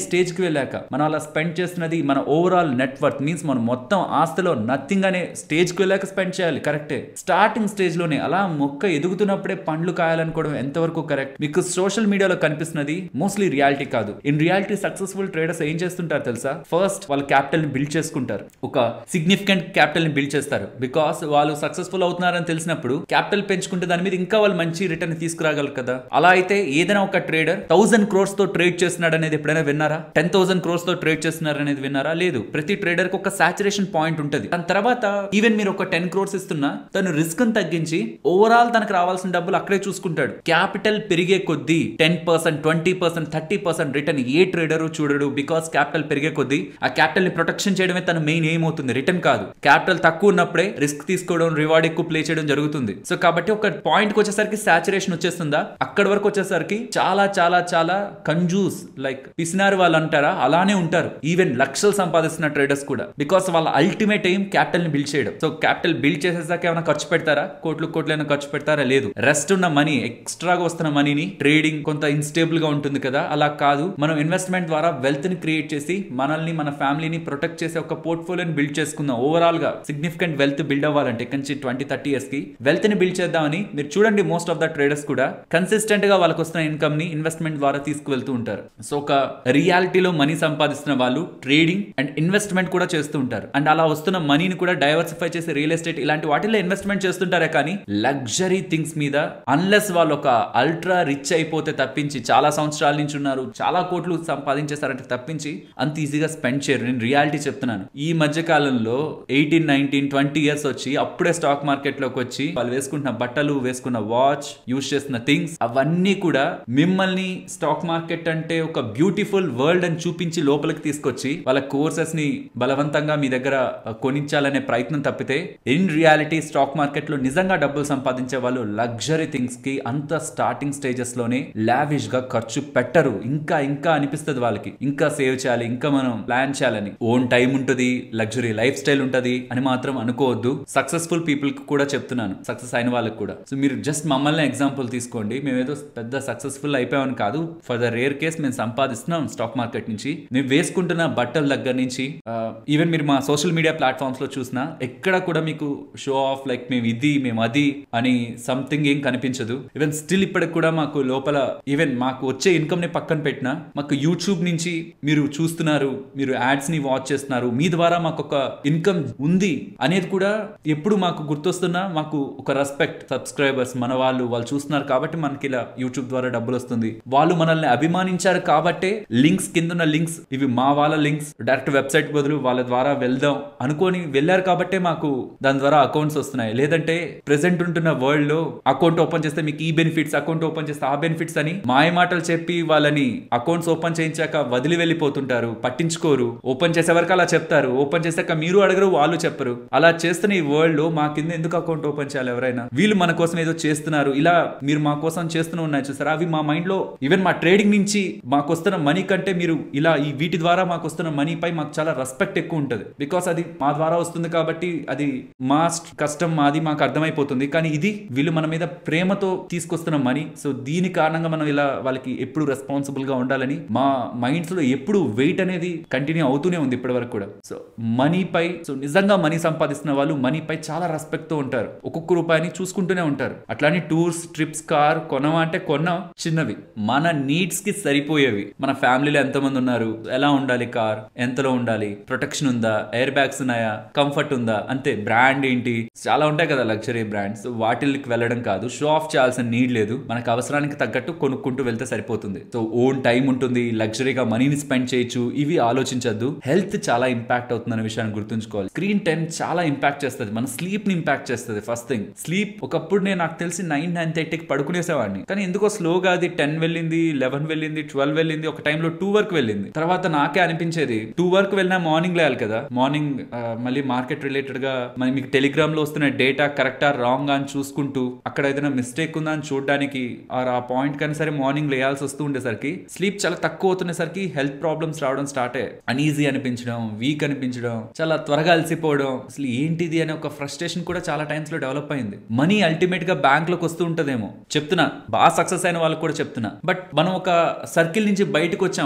స్టేజ్ కి వెళ్ళాక మనం అలా స్పెండ్ చేస్తున్నది మన ఓవరాల్ నెట్వర్క్ మీన్స్ మనం మొత్తం ఆస్తిలో నథింగ్ అనే స్టేజ్ కి వెళ్ళాక స్పెండ్ చేయాలి కరెక్టే స్టార్టింగ్ స్టేజ్ లోనే అలా మొక్క ఎదుగుతున్నప్పుడే పండ్లు కాయాలనుకోవడం ఎంతవరకు కరెక్ట్ మీకు సోషల్ మీడియాలో కనిపిస్తున్నది మోస్ట్లీ రియాలిటీ కాదు ఇన్ రియాలిటీ సక్సెస్ఫుల్ ట్రేడర్స్ ఏం చేస్తుంటారు తెలుసా ఫస్ట్ వాళ్ళు క్యాపిటల్ ని బిల్డ్ చేసుకుంటారు ఒక సిగ్నిఫికెంట్ క్యాపిటల్ ని బిల్డ్ చేస్తారు బికాస్ వాళ్ళు సక్సెస్ఫుల్ అవుతున్నారని తెలిసినప్పుడు క్యాపిటల్ పెంచుకుంటే దాని మీద ఇంకా వాళ్ళు మంచి రిటర్న్ తీసుకురాగలరు కదా అలా అయితే ఏదైనా ఒక ట్రేడర్ థౌసండ్ క్రోర్స్ తో ట్రేడ్ చేస్తున్నాడు అనేది ఎప్పుడైనా విన్నారా టెన్ థౌసండ్ క్రోర్స్ తో ట్రేడ్ చేస్తున్నారు అనేది విన్నారా లేదు ప్రతి ట్రేడర్ కి ఒక సాచురేషన్ పాయింట్ ఉంటుంది దాని తర్వాత ఈవెన్ మీరు ఒక టెన్ క్రోర్స్ ఇస్తున్నా తను రిస్క్ తగ్గించి ఓవరాల్ తనకు రావాల్సిన డబ్బులు అక్కడే చూసుకుంటాడు క్యాపిటల్ పెరిగే కొద్దీ ten percent twenty percent thirty percent return ఏ ట్రేడర్ చూడడు బికాస్ క్యాపిటల్ పెరిగే కొద్దీ ఆ క్యాపిటల్ ని ప్రొటెక్షన్ చేయడమే తన మెయిన్ ఎయిమ్ అవుతుంది రిటర్న్ కాదు క్యాపిటల్ తక్కువ ఉన్నప్పుడే రిస్క్ తీసుకోవడం రివార్డ్ ఎక్కువ ప్లే చేయడం జరుగుతుంది సో కాబట్టి ఒక పాయింట్ కి వచ్చేసరికి సాచురేషన్ వచ్చేస్తుందా అక్కడ వరకు వచ్చేసరికి చాలా చాలా చాలా కంజూస్ లైక్ పిసినారు వాళ్ళు అంటారా అలానే ఉంటారు ఈవెన్ లక్షలు సంపాదిస్తున్న ట్రేడర్స్ కూడా బికాస్ వాళ్ళ అల్టిమేట్ ఎయిమ్ క్యాపిటల్ ని బిల్డ్ చేయడం సో క్యాపిటల్ బిల్డ్ చేసేసాక ఏమైనా ఖర్చు పెడతారా కోట్లు కోట్లైనా ఖర్చు పెడతారా లేదు రెస్ట్ ఉన్న మనీ ఎక్స్ట్రాగా వస్తున్న మనీని ట్రేడింగ్ కొంత ఇన్స్టేబుల్ గా ఉంటుంది కదా అలా కాదు మనం ఇన్వెస్ట్మెంట్ ద్వారా వెల్త్ ని క్రియేట్ చేసి మనల్ని మన ఫ్యామిలీని ప్రొటెక్ట్ చేసే ఒక పోర్ట్ఫోలియోని బిల్డ్ చేసుకుందాం ఓవరాల్ గా సిగ్నిఫికెంట్ వెల్త్ బిల్డ్ అవ్వాలంటే ఇక్కడి నుంచి ట్వంటీ థర్టీ ఇయర్స్ కి వెల్త్ ని బిల్డ్ చేద్దామని మీరు చూడండి మోస్ట్ ఆఫ్ ద ట్రేడర్స్ కూడా కన్సిస్టెంట్ గా వాళ్ళకి వస్తున్న ఇన్కమ్ ని ఇన్వెస్ట్మెంట్ ద్వారా తీసుకువెళ్తూ ఉంటారు సో ఒక రియాలిటీలో మనీ సంపాదిస్తున్న వాళ్ళు ట్రేడింగ్ అండ్ ఇన్వెస్ట్మెంట్ కూడా చేస్తూ ఉంటారు అండ్ అలా వస్తున్న మనీని కూడా డైవర్సిఫై చేసి రియల్ ఎస్టేట్ ఇలాంటి వాటిలో ఇన్వెస్ట్మెంట్ చేస్తుంటారే కానీ లగ్జరీ థింగ్స్ మీద అన్లెస్ వాళ్ళు ఒక అల్ట్రా రిచ్ అయిపోతే తప్పించి చాలా సంవత్సరాల నుంచి ఉన్నారు చాలా కోట్లు సంపాదించేస్తారంటే తప్పించి అంత ఈజీగా స్పెండ్ చేయరు నేను రియాలిటీ చెప్తున్నాను ఈ మధ్య కాలంలో ఎయిటీన్ నైన్టీన్ ట్వంటీ ఇయర్స్ వచ్చి అప్పుడే స్టాక్ మార్కెట్ లోకి వచ్చి వాళ్ళు వేసుకుంటున్న బట్టలు వేసుకున్న వాచ్ యూస్ చేస్తున్న థింగ్స్ అవన్నీ కూడా మిమ్మల్ని స్టాక్ మార్కెట్ అంటే ఒక బ్యూటిఫుల్ వరల్డ్ అని చూపించి లోపలికి తీసుకొచ్చి వాళ్ళ కోర్సెస్ ని బలవంతంగా మీ దగ్గర కొనించాలనే ప్రయత్నం తప్పితే ఇన్ రియాలిటీ స్టాక్ మార్కెట్ లో నిజంగా డబ్బులు సంపాదించే వాళ్ళు లగ్జరీ థింగ్స్ కి అంత స్టార్టింగ్ స్టేజెస్ లోనే లావిష్ గా ఖర్చు పెట్టరు ఇంకా ఇంకా అనిపిస్తుంది వాళ్ళకి ఇంకా సేవ్ చేయాలి ఇంకా మనం ప్లాన్ చేయాలని ఓన్ టైం ఉంటుంది లగ్జరీ లైఫ్ స్టైల్ ఉంటది అని మాత్రం అనుకోవద్దు సక్సెస్ఫుల్ పీపుల్ కి కూడా చెప్తున్నాను సక్సెస్ అయిన వాళ్ళకి కూడా సో మీరు జస్ట్ మమ్మల్ని ఎగ్జాంపుల్ తీసుకోండి మేము ఏదో పెద్ద సక్సెస్ఫుల్ అయిపోయామని కాదు ఫర్ ద రేర్ కేస్ మేము సంపాదిస్తున్నాం స్టాక్ మార్కెట్ నుంచి మేము వేసుకుంటున్న బట్టల దగ్గర నుంచి ఈవెన్ మీరు మా సోషల్ మీడియా ప్లాట్ఫామ్స్ లో చూసినా ఎక్కడ కూడా మీకు షో ఆఫ్ లైక్ మేము ఇది మేము అది అని సంథింగ్ ఏం కనిపించదు ఈవెన్ స్టిల్ ఇప్పటికి కూడా మాకు లోపల ఈవెన్ మాకు వచ్చే ఇన్కమ్ ని పక్కన పెట్టినా మాకు యూట్యూబ్ నుంచి మీరు చూస్తున్నారు మీరు యాడ్స్ ని వాచ్ చేస్తున్నారు మీ ద్వారా మాకు ఒక ఇన్కమ్ ఉంది అనేది కూడా ఎప్పుడు మాకు గుర్తొస్తున్నా మాకు ఒక రెస్పెక్ట్ సబ్స్క్రైబర్స్ మన వాళ్ళు వాళ్ళు చూస్తున్నారు కాబట్టి మనకి ఇలా యూట్యూబ్ ద్వారా డబ్బులు వస్తుంది వాళ్ళు మనల్ని అభిమానించారు కాబట్టే లింక్స్ కింద లింక్స్ ఇవి మా వాళ్ళ లింక్స్ డైరెక్ట్ వెబ్సైట్ బదులు వాళ్ళ ద్వారా వెళ్దాం అనుకొని వెళ్ళారు కాబట్టే మాకు దాని ద్వారా అకౌంట్స్ వస్తున్నాయి లేదంటే ప్రెసెంట్ ఉంటున్న వరల్డ్ లో అకౌంట్ ఓపెన్ చేస్తే మీకు ఈ బెనిఫిట్స్ అకౌంట్ ఓపెన్ చేస్తే ఆ బెనిఫిట్స్ అని మాయ మాటలు చెప్పి వాళ్ళని అకౌంట్స్ ఓపెన్ చేయించాక వదిలి వెళ్ళిపోతుంటారు పట్టించుకోరు ఓపెన్ చేసే వరకు అలా చెప్తారు ఓపెన్ చేశాక మీరు అడగరు వాళ్ళు చెప్పరు అలా చేస్తున్న ఈ వరల్డ్ లో మా కింద ఎందుకు అకౌంట్ ఓపెన్ చేయాలి ఎవరైనా వీళ్ళు మన కోసం ఏదో చేస్తున్నారు ఇలా మీరు మా కోసం చేస్తూనే ఉన్నాయి చూసారా అవి మా మైండ్ లో ఈవెన్ మా ట్రేడింగ్ నుంచి మాకు వస్తున్న మనీ కంటే మీరు ఇలా ఈ వీటి ద్వారా మాకు వస్తున్న మనీ పై మాకు చాలా రెస్పెక్ట్ ఎక్కువ ఉంటుంది బికాస్ అది మా ద్వారా వస్తుంది కాబట్టి అది మా స్ట్- కష్టం మాది మాకు అర్థమైపోతుంది కానీ ఇది వీళ్ళు మన మీద ప్రేమతో తీసుకొస్తున్న మనీ సో దీని కారణంగా మనం ఇలా వాళ్ళకి ఎప్పుడు రెస్పాన్సిబుల్ గా ఉండాలని మా మైండ్స్ లో ఎప్పుడు వెయిట్ అనేది కంటిన్యూ అవుతూనే ఉంది ఇప్పటి వరకు కూడా సో మనీ పై సో నిజంగా మనీ సంపాదిస్తున్న వాళ్ళు మనీ పై చాలా రెస్పెక్ట్ తో ఉంటారు ఒక్కొక్క రూపాయిని చూసుకుంటూనే ఉంటారు అట్లానే టూర్స్ ట్రిప్స్ కార్ కొనవా అంటే కొన్నాం చిన్నవి మన నీడ్స్ కి సరిపోయేవి మన ఫ్యామిలీలో ఎంతమంది ఉన్నారు ఎలా ఉండాలి కార్ ఎంతలో ఉండాలి ప్రొటెక్షన్ ఉందా ఎయిర్ బ్యాగ్స్ ఉన్నాయా కంఫర్ట్ ఉందా అంతే బ్రాండ్ ఏంటి చాలా ఉంటాయి కదా లగ్జరీ బ్రాండ్స్ వాటికి వెళ్ళడం కాదు షో ఆఫ్ చేయాల్సిన నీడ్ లేదు మనకు అవసరానికి తగ్గట్టు కొనుక్కుంటూ వెళ్తే సరిపోతుంది సో ఓన్ టైం ఉంటుంది లగ్జరీగా మనీని స్పెండ్ చేయొచ్చు ఇవి ఆలోచించద్దు హెల్త్ చాలా ఇంపాక్ట్ అవుతుంది అనే విషయాన్ని గుర్తుంచుకోవాలి స్క్రీన్ టైం చాలా ఇంపాక్ట్ చేస్తుంది మన స్లీప్ ని ఇంపాక్ట్ చేస్తుంది ఫస్ట్ థింగ్ స్లీప్ ఒకప్పుడు నేను నాకు తెలిసి నైన్ నైన్ థర్టీకి పడుకునేసేవాడిని కానీ ఎందుకో స్లోగా అది టెన్ వెళ్ళింది లెవెన్ వెళ్ళింది ట్వెల్వ్ వెళ్ళింది ఒక టైంలో టూ వరకు వెళ్ళింది తర్వాత నాకే అనిపించేది టూ వరకు వెళ్ళినా మార్నింగ్ లేయాలి కదా మార్నింగ్ మళ్ళీ మార్కెట్ రిలేటెడ్ గా మరి మీకు టెలిగ్రామ్ లో వస్తున్న డేటా కరెక్టా రాంగ్ అని చూసుకుంటూ అక్కడ ఏదైనా మిస్టేక్ ఉందా అని చూడడానికి ఆర్ ఆ పాయింట్ కానీ సరే మార్నింగ్ లేయాల్సి వస్తూ ఉండేసరికి స్లీప్ చాలా తక్కువ అవుతున్నసరికి హెల్త్ ప్రాబ్లమ్స్ రావడం స్టార్ట్ అయ్యాయి అన్ఈజీ అనిపించడం వీక్ అనిపించడం చాలా త్వరగా అలసిపోవడం అసలు ఏంటిది అనే ఒక ఫ్రస్ట్రేషన్ కూడా చాలా టైమ్స్ లో డెవలప్ అయింది మనీ అల్టిమేట్ గా బ్యాంక్ లోకి వస్తూ ఉంటదేమో చెప్తున్నా బాగా సక్సెస్ అయిన వాళ్ళకి కూడా చెప్తున్నా బట్ మనం ఒక సర్కిల్ నుంచి బయటకు వచ్చాం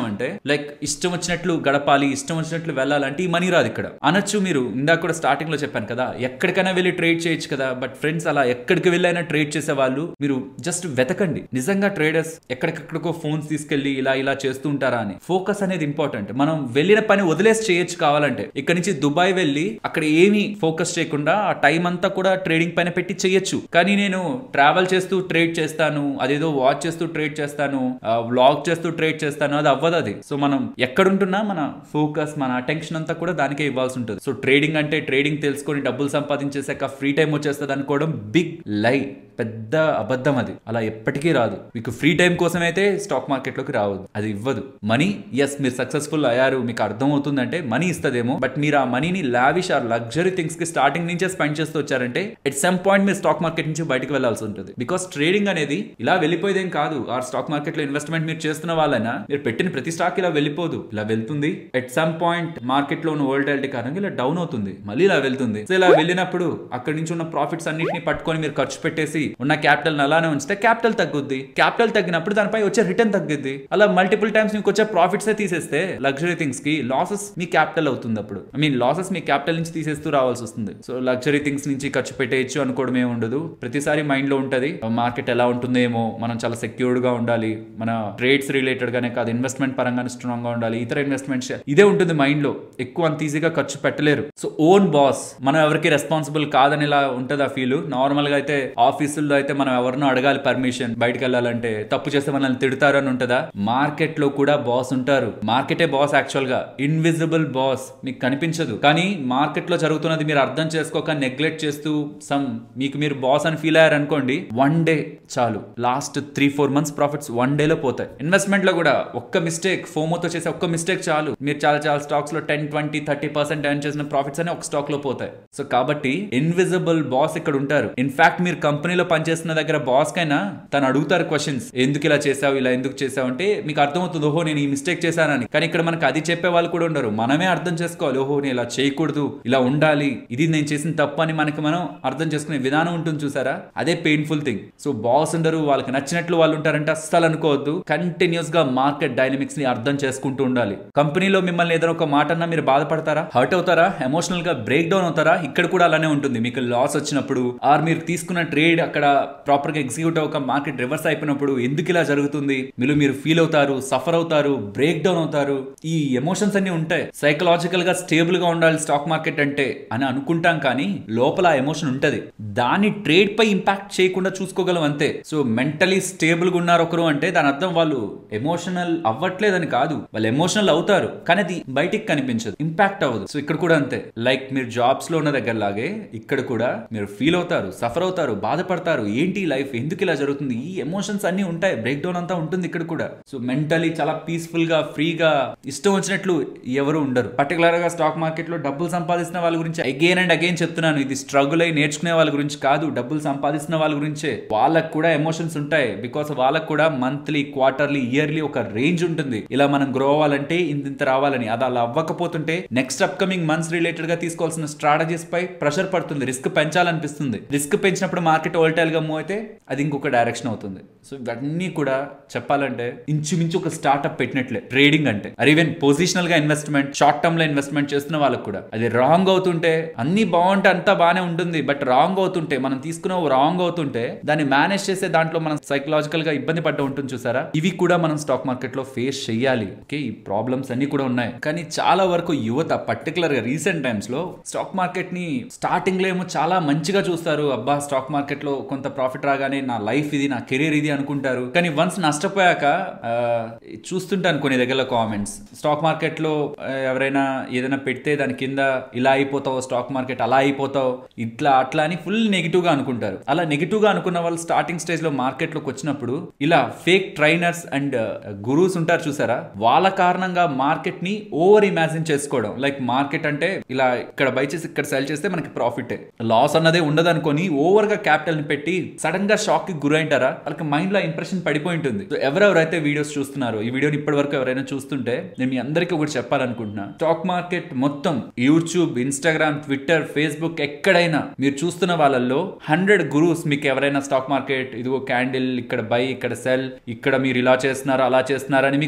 చేసామంటే లైక్ ఇష్టం వచ్చినట్లు గడపాలి ఇష్టం వచ్చినట్లు వెళ్ళాలంటే ఈ మనీ రాదు ఇక్కడ అనొచ్చు మీరు ఇందాక కూడా స్టార్టింగ్ లో చెప్పాను కదా ఎక్కడికైనా వెళ్ళి ట్రేడ్ చేయొచ్చు కదా బట్ ఫ్రెండ్స్ అలా ఎక్కడికి వెళ్ళైనా ట్రేడ్ చేసే వాళ్ళు మీరు జస్ట్ వెతకండి నిజంగా ట్రేడర్స్ ఎక్కడికెక్కడికో ఫోన్స్ తీసుకెళ్లి ఇలా ఇలా చేస్తూ ఉంటారా అని ఫోకస్ అనేది ఇంపార్టెంట్ మనం వెళ్ళిన పని వదిలేసి చేయొచ్చు కావాలంటే ఇక్కడ నుంచి దుబాయ్ వెళ్ళి అక్కడ ఏమీ ఫోకస్ చేయకుండా ఆ టైం అంతా కూడా ట్రేడింగ్ పైన పెట్టి చేయొచ్చు కానీ నేను ట్రావెల్ చేస్తూ ట్రేడ్ చేస్తాను అదేదో వాచ్ చేస్తూ ట్రేడ్ చేస్తాను వ్లాగ్ చేస్తూ ట్రేడ్ చేస్తాను అది అవ్వదు అది సో మనం ఎక్కడుంటున్నా మన ఫోకస్ మన అటెన్షన్ అంతా కూడా దానికే ఇవ్వాల్సి ఉంటుంది సో ట్రేడింగ్ అంటే ట్రేడింగ్ తెలుసుకొని డబ్బులు సంపాదించేసాక ఫ్రీ టైం వచ్చేస్తుంది అనుకోవడం బిగ్ లై పెద్ద అబద్ధం అది అలా ఎప్పటికీ రాదు మీకు ఫ్రీ టైం కోసం అయితే స్టాక్ మార్కెట్లోకి రావద్దు అది ఇవ్వదు మనీ ఎస్ మీరు సక్సెస్ఫుల్ అయ్యారు మీకు అర్థం అవుతుందంటే మనీ ఇస్తుందేమో బట్ మీరు ఆ మనీని లావిష్ ఆర్ లగ్జరీ థింగ్స్ కి స్టార్టింగ్ నుంచే స్పెండ్ చేస్తూ వచ్చారంటే ఎట్ సమ్ పాయింట్ మీరు స్టాక్ మార్కెట్ నుంచి బయటకు వెళ్లాల్సి ఉంటుంది బికాస్ ట్రేడింగ్ అనేది ఇలా వెళ్ళిపోయేదేం కాదు ఆ స్టాక్ మార్కెట్ లో ఇన్వెస్ట్మెంట్ మీరు చేస్తున్న వాళ్ళైనా మీరు పెట్టిన ప్రతి స్టాక్ ఇలా వెళ్ళిపోదు ఇలా వెళ్తుంది ఎట్ సమ్ పాయింట్ మార్కెట్ లో ఉన్న వోల్టాలిటీ కారణంగా ఇలా డౌన్ అవుతుంది మళ్ళీ ఇలా వెళ్తుంది సో ఇలా వెళ్ళినప్పుడు అక్కడి నుంచి ఉన్న ప్రాఫిట్స్ అన్నిటిని పట్టుకొని మీరు ఖర్చు పెట్టేసి ఉన్న క్యాపిటల్ అలానే ఉంచితే క్యాపిటల్ తగ్గుద్ది క్యాపిటల్ తగ్గినప్పుడు దానిపై వచ్చే రిటర్న్ తగ్గుద్ది అలా మల్టిపుల్ టైమ్స్ మీకు వచ్చే ప్రాఫిట్స్ తీసేస్తే లగ్జరీ థింగ్స్ కి లాసెస్ మీ క్యాపిటల్ అవుతుంది అప్పుడు ఐ మీన్ లాసెస్ మీ క్యాపిటల్ నుంచి తీసేస్తూ రావాల్సి వస్తుంది సో లగ్జరీ థింగ్స్ నుంచి ఖర్చు పెట్టేయచ్చు అనుకోవడం ఏమి ఉండదు ప్రతిసారి మైండ్ లో ఉంటది మార్కెట్ ఎలా ఉంటుందేమో మనం చాలా సెక్యూర్డ్ గా ఉండాలి మన ట్రేడ్స్ రిలేటెడ్ గానే కాదు ఇన్వెస్ట్మెంట్ పరంగానే స్ట్రాంగ్ గా ఉండాలి ఇతర ఇన్వెస్ట్మెంట్స్ ఇదే ఉంటుంది మైండ్ లో ఎక్కువ అంత ఈజీగా ఖర్చు పెట్టలేరు సో ఓన్ బాస్ మనం ఎవరికి రెస్పాన్సిబుల్ కాదని ఇలా ఉంటది ఆ ఫీల్ నార్మల్ గా అయితే ఆఫీసుల్లో అయితే మనం ఎవరినో అడగాలి పర్మిషన్ బయటకు వెళ్ళాలంటే తప్పు చేస్తే మనల్ని తిడతారు అని ఉంటుందా మార్కెట్ లో కూడా బాస్ ఉంటారు మార్కెటే బాస్ యాక్చువల్ గా ఇన్విజిబుల్ బాస్ మీకు కనిపించదు కానీ మార్కెట్ లో జరుగుతున్నది మీరు అర్థం చేసుకోక నెగ్లెక్ట్ చేస్తూ సమ్ మీకు మీరు బాస్ అని ఫీల్ అయ్యారు అనుకోండి వన్ డే చాలు last three four months profits one day లో పోతాయి ఇన్వెస్ట్మెంట్ లో కూడా ఒక్క మిస్టేక్ ఫోమోతో చేసే ఒక్క మిస్టేక్ చాలు మీరు చాలా చాలా స్టాక్స్ లో ten twenty thirty percent earn చేసిన ప్రాఫిట్స్ అనే ఒక స్టాక్ లో పోతాయి సో కాబట్టి ఇన్విజిబుల్ బాస్ ఇక్కడ ఉంటారు ఇన్ఫాక్ట్ మీరు కంపెనీలో పనిచేస్తున్న దగ్గర బాస్ కైనా తను అడుగుతారు క్వశ్చన్స్ ఎందుకు ఇలా చేసావు ఇలా ఎందుకు చేసావు అంటే మీకు అర్థమవుతుంది ఓహో నేను ఈ మిస్టేక్ చేశానని కానీ ఇక్కడ మనకు అది చెప్పే వాళ్ళు కూడా ఉండరు మనమే అర్థం చేసుకోవాలి ఓహో నేను ఇలా చేయకూడదు ఇలా ఉండాలి ఇది నేను చేసిన తప్పు అని మనకి మనం అర్థం చేసుకునే విధానం ఉంటుంది చూసారా అదే పెయిన్ఫుల్ థింగ్ సో బాస్ ఉండరు వాళ్ళకి నచ్చినట్లు వాళ్ళు ఉంటారంటే అస్సలు అనుకోవద్దు కంటిన్యూస్ గా మార్కెట్ డైనమిక్స్ ని అర్థం చేసుకుంటూ ఉండాలి కంపెనీలో మిమ్మల్ని ఏదైనా ఒక మాట అన్నా మీరు బాధపడతారా హర్ట్ అవుతారా ఎమోషనల్ గా బ్రేక్ డౌన్ అవుతారా ఇక్కడ కూడా అలానే ఉంటుంది మీకు లాస్ వచ్చినప్పుడు ఆర్ మీరు తీసుకున్న ట్రేడ్ అక్కడ ప్రాపర్ గా ఎగ్జిక్యూట్ అవ్వక మార్కెట్ రివర్స్ అయిపోయినప్పుడు ఎందుకు ఇలా జరుగుతుంది మీరు మీరు ఫీల్ అవుతారు సఫర్ అవుతారు బ్రేక్ డౌన్ అవుతారు ఈ ఎమోషన్స్ అన్ని ఉంటాయి సైకలాజికల్ గా స్టేబుల్ గా ఉండాలి స్టాక్ మార్కెట్ అంటే అని అనుకుంటాం కానీ లోపల ఆ ఎమోషన్ ఉంటది దాన్ని ట్రేడ్ పై ఇంపాక్ట్ చేయకుండా చూసుకోగలం అంతే సో మెంటలీ స్టేబుల్ గా ఉన్నారు ఒకరు అంటే దాని అర్థం వాళ్ళు ఎమోషనల్ అవ్వట్లేదని కాదు వాళ్ళు ఎమోషనల్ అవుతారు కానీ అది బయటికి కనిపించదు ఇంపాక్ట్ అవ్వదు సో ఇక్కడ కూడా అంతే లైక్ మీరు జాబ్స్ లో ఉన్న దగ్గర లాగే ఇక్కడ కూడా మీరు ఫీల్ అవుతారు సఫర్ అవుతారు బాధపడతారు ఏంటి లైఫ్ ఎందుకు ఇలా జరుగుతుంది ఈ ఎమోషన్స్ అన్ని ఉంటాయి బ్రేక్ డౌన్ అంతా ఉంటుంది ఇక్కడ కూడా సో మెంటలీ చాలా పీస్ఫుల్ గా ఫ్రీగా ఇష్టం వచ్చినట్లు ఎవరు ఉండరు పర్టికులర్ గా స్టాక్ మార్కెట్ లో డబ్బులు సంపాదిస్తున్న వాళ్ళ గురించి అగైన్ అండ్ అగైన్ చెప్తున్నాను ఇది స్ట్రగుల్ అయి నేర్చుకునే వాళ్ళ గురించి కాదు డబ్బులు సంపాదిస్తున్న వాళ్ళ గురించే వాళ్ళకు కూడా ఎమోషన్స్ ఉంటాయి బికాస్ వాళ్ళకు కూడా మంత్లీ క్వార్టర్లీ ఇయర్లీ ఒక రేంజ్ ఉంటుంది ఇలా మనం గ్రో అవ్వాలంటే ఇంత ఇంత రావాలని అది అలా అవ్వకపోతుంటే నెక్స్ట్ అప్కమింగ్ మంత్స్ రిలేటెడ్ గా తీసుకోవాల్సిన స్ట్రాటజీస్ పై ప్రెషర్ పడుతుంది రిస్క్ పెంచాలనిపిస్తుంది రిస్క్ పెంచినప్పుడు మార్కెట్ ఓల్టైల్ గా మూవ్ అయితే అది ఇంకొక డైరెక్షన్ అవుతుంది సో ఇవన్నీ కూడా చెప్పాలంటే ఇంచుమించు ఒక స్టార్ట్అప్ పెట్టినట్లే ట్రేడింగ్ అంటే అరే ఈవెన్ పొజిషనల్ గా ఇన్వెస్ట్మెంట్ షార్ట్ టర్మ్ లో ఇన్వెస్ట్మెంట్ చేస్తున్న వాళ్ళకు కూడా అది రాంగ్ అవుతుంటే అన్ని బాగుంటే అంతా బాగానే ఉంటుంది బట్ రాంగ్ అవుతుంటే మనం తీసుకున్న రాంగ్ అవుతుంటే దాన్ని మేనేజ్ చేసే దాంట్లో మనం సైకలాజికల్ గా ఇబ్బంది పడ్డ ఉంటుంది చూసారా ఇవి కూడా మనం స్టాక్ మార్కెట్ లో ఫేస్ చేయాలి ఓకే ఈ ప్రాబ్లమ్స్ అన్ని కూడా ఉన్నాయి కానీ చాలా వరకు యువత పర్టికులర్ గా రీసెంట్ టైమ్స్ లో స్టాక్ మార్కెట్ ని స్టార్టింగ్ లో ఏమో చాలా మంచిగా చూస్తారు అబ్బా స్టాక్ మార్కెట్ లో కొంత ప్రాఫిట్ రాగానే నా లైఫ్ ఇది నా కెరీర్ ఇది అనుకుంటారు కానీ వన్స్ నష్టపోయాక ఆ, చూస్తుంటాను కొన్ని దగ్గర కామెంట్స్ స్టాక్ మార్కెట్ లో ఆ, ఎవరైనా ఏదైనా పెడితే దాని కింద ఇలా అయిపోతావు స్టాక్ మార్కెట్ అలా అయిపోతావు ఇట్లా అట్లా అని ఫుల్ నెగిటివ్ గా అనుకుంటారు అలా నెగిటివ్ గా అనుకున్న వాళ్ళు స్టార్టింగ్ స్టేజ్ లో మార్కెట్ లోకి వచ్చినప్పుడు ఇలా ఫేక్ ట్రైనర్స్ అండ్ గురూస్ ఉంటారు చూసారా వాళ్ళ కారణంగా మార్కెట్ ని ఓవర్ ఇమాజిన్ చేసుకోవడం లైక్ మార్కెట్ అంటే ఇలా ఇక్కడ బై చేసి ఇక్కడ సెల్ చేస్తే మనకి ప్రాఫిట్ లాస్ అన్నదే ఉండదు అనుకొని ఓవర్ గా క్యాపిటల్ ని పెట్టి సడన్ గా షాక్ కి గురైంటారా వాళ్ళకి మైండ్ లో ఇంప్రెషన్ పడిపోయి ఉంటుంది సో ఎవరెవరైతే వీడియోస్ చూస్తున్నారో ఈ వీడియోని ఇప్పటి వరకు ఎవరైనా చూస్తుంటే నేను మీ అందరికీ ఒకటి చెప్పాలనుకుంటున్నా స్టాక్ మార్కెట్ మొత్తం యూట్యూబ్ ఇన్స్టాగ్రామ్ ట్విట్టర్ ఫేస్బుక్ ఎక్కడైనా మీరు చూస్తున్న వాళ్ళల్లో హండ్రెడ్ గురూస్ మీకు ఎవరైనా స్టాక్ మార్కెట్ ఇదిగో క్యాండిల్ ఇక్కడ బై ఇక్కడ సెల్ ఇక్కడ మీరు ఇలా చేస్తున్నారు అలా చేస్తున్నారు అని మీకు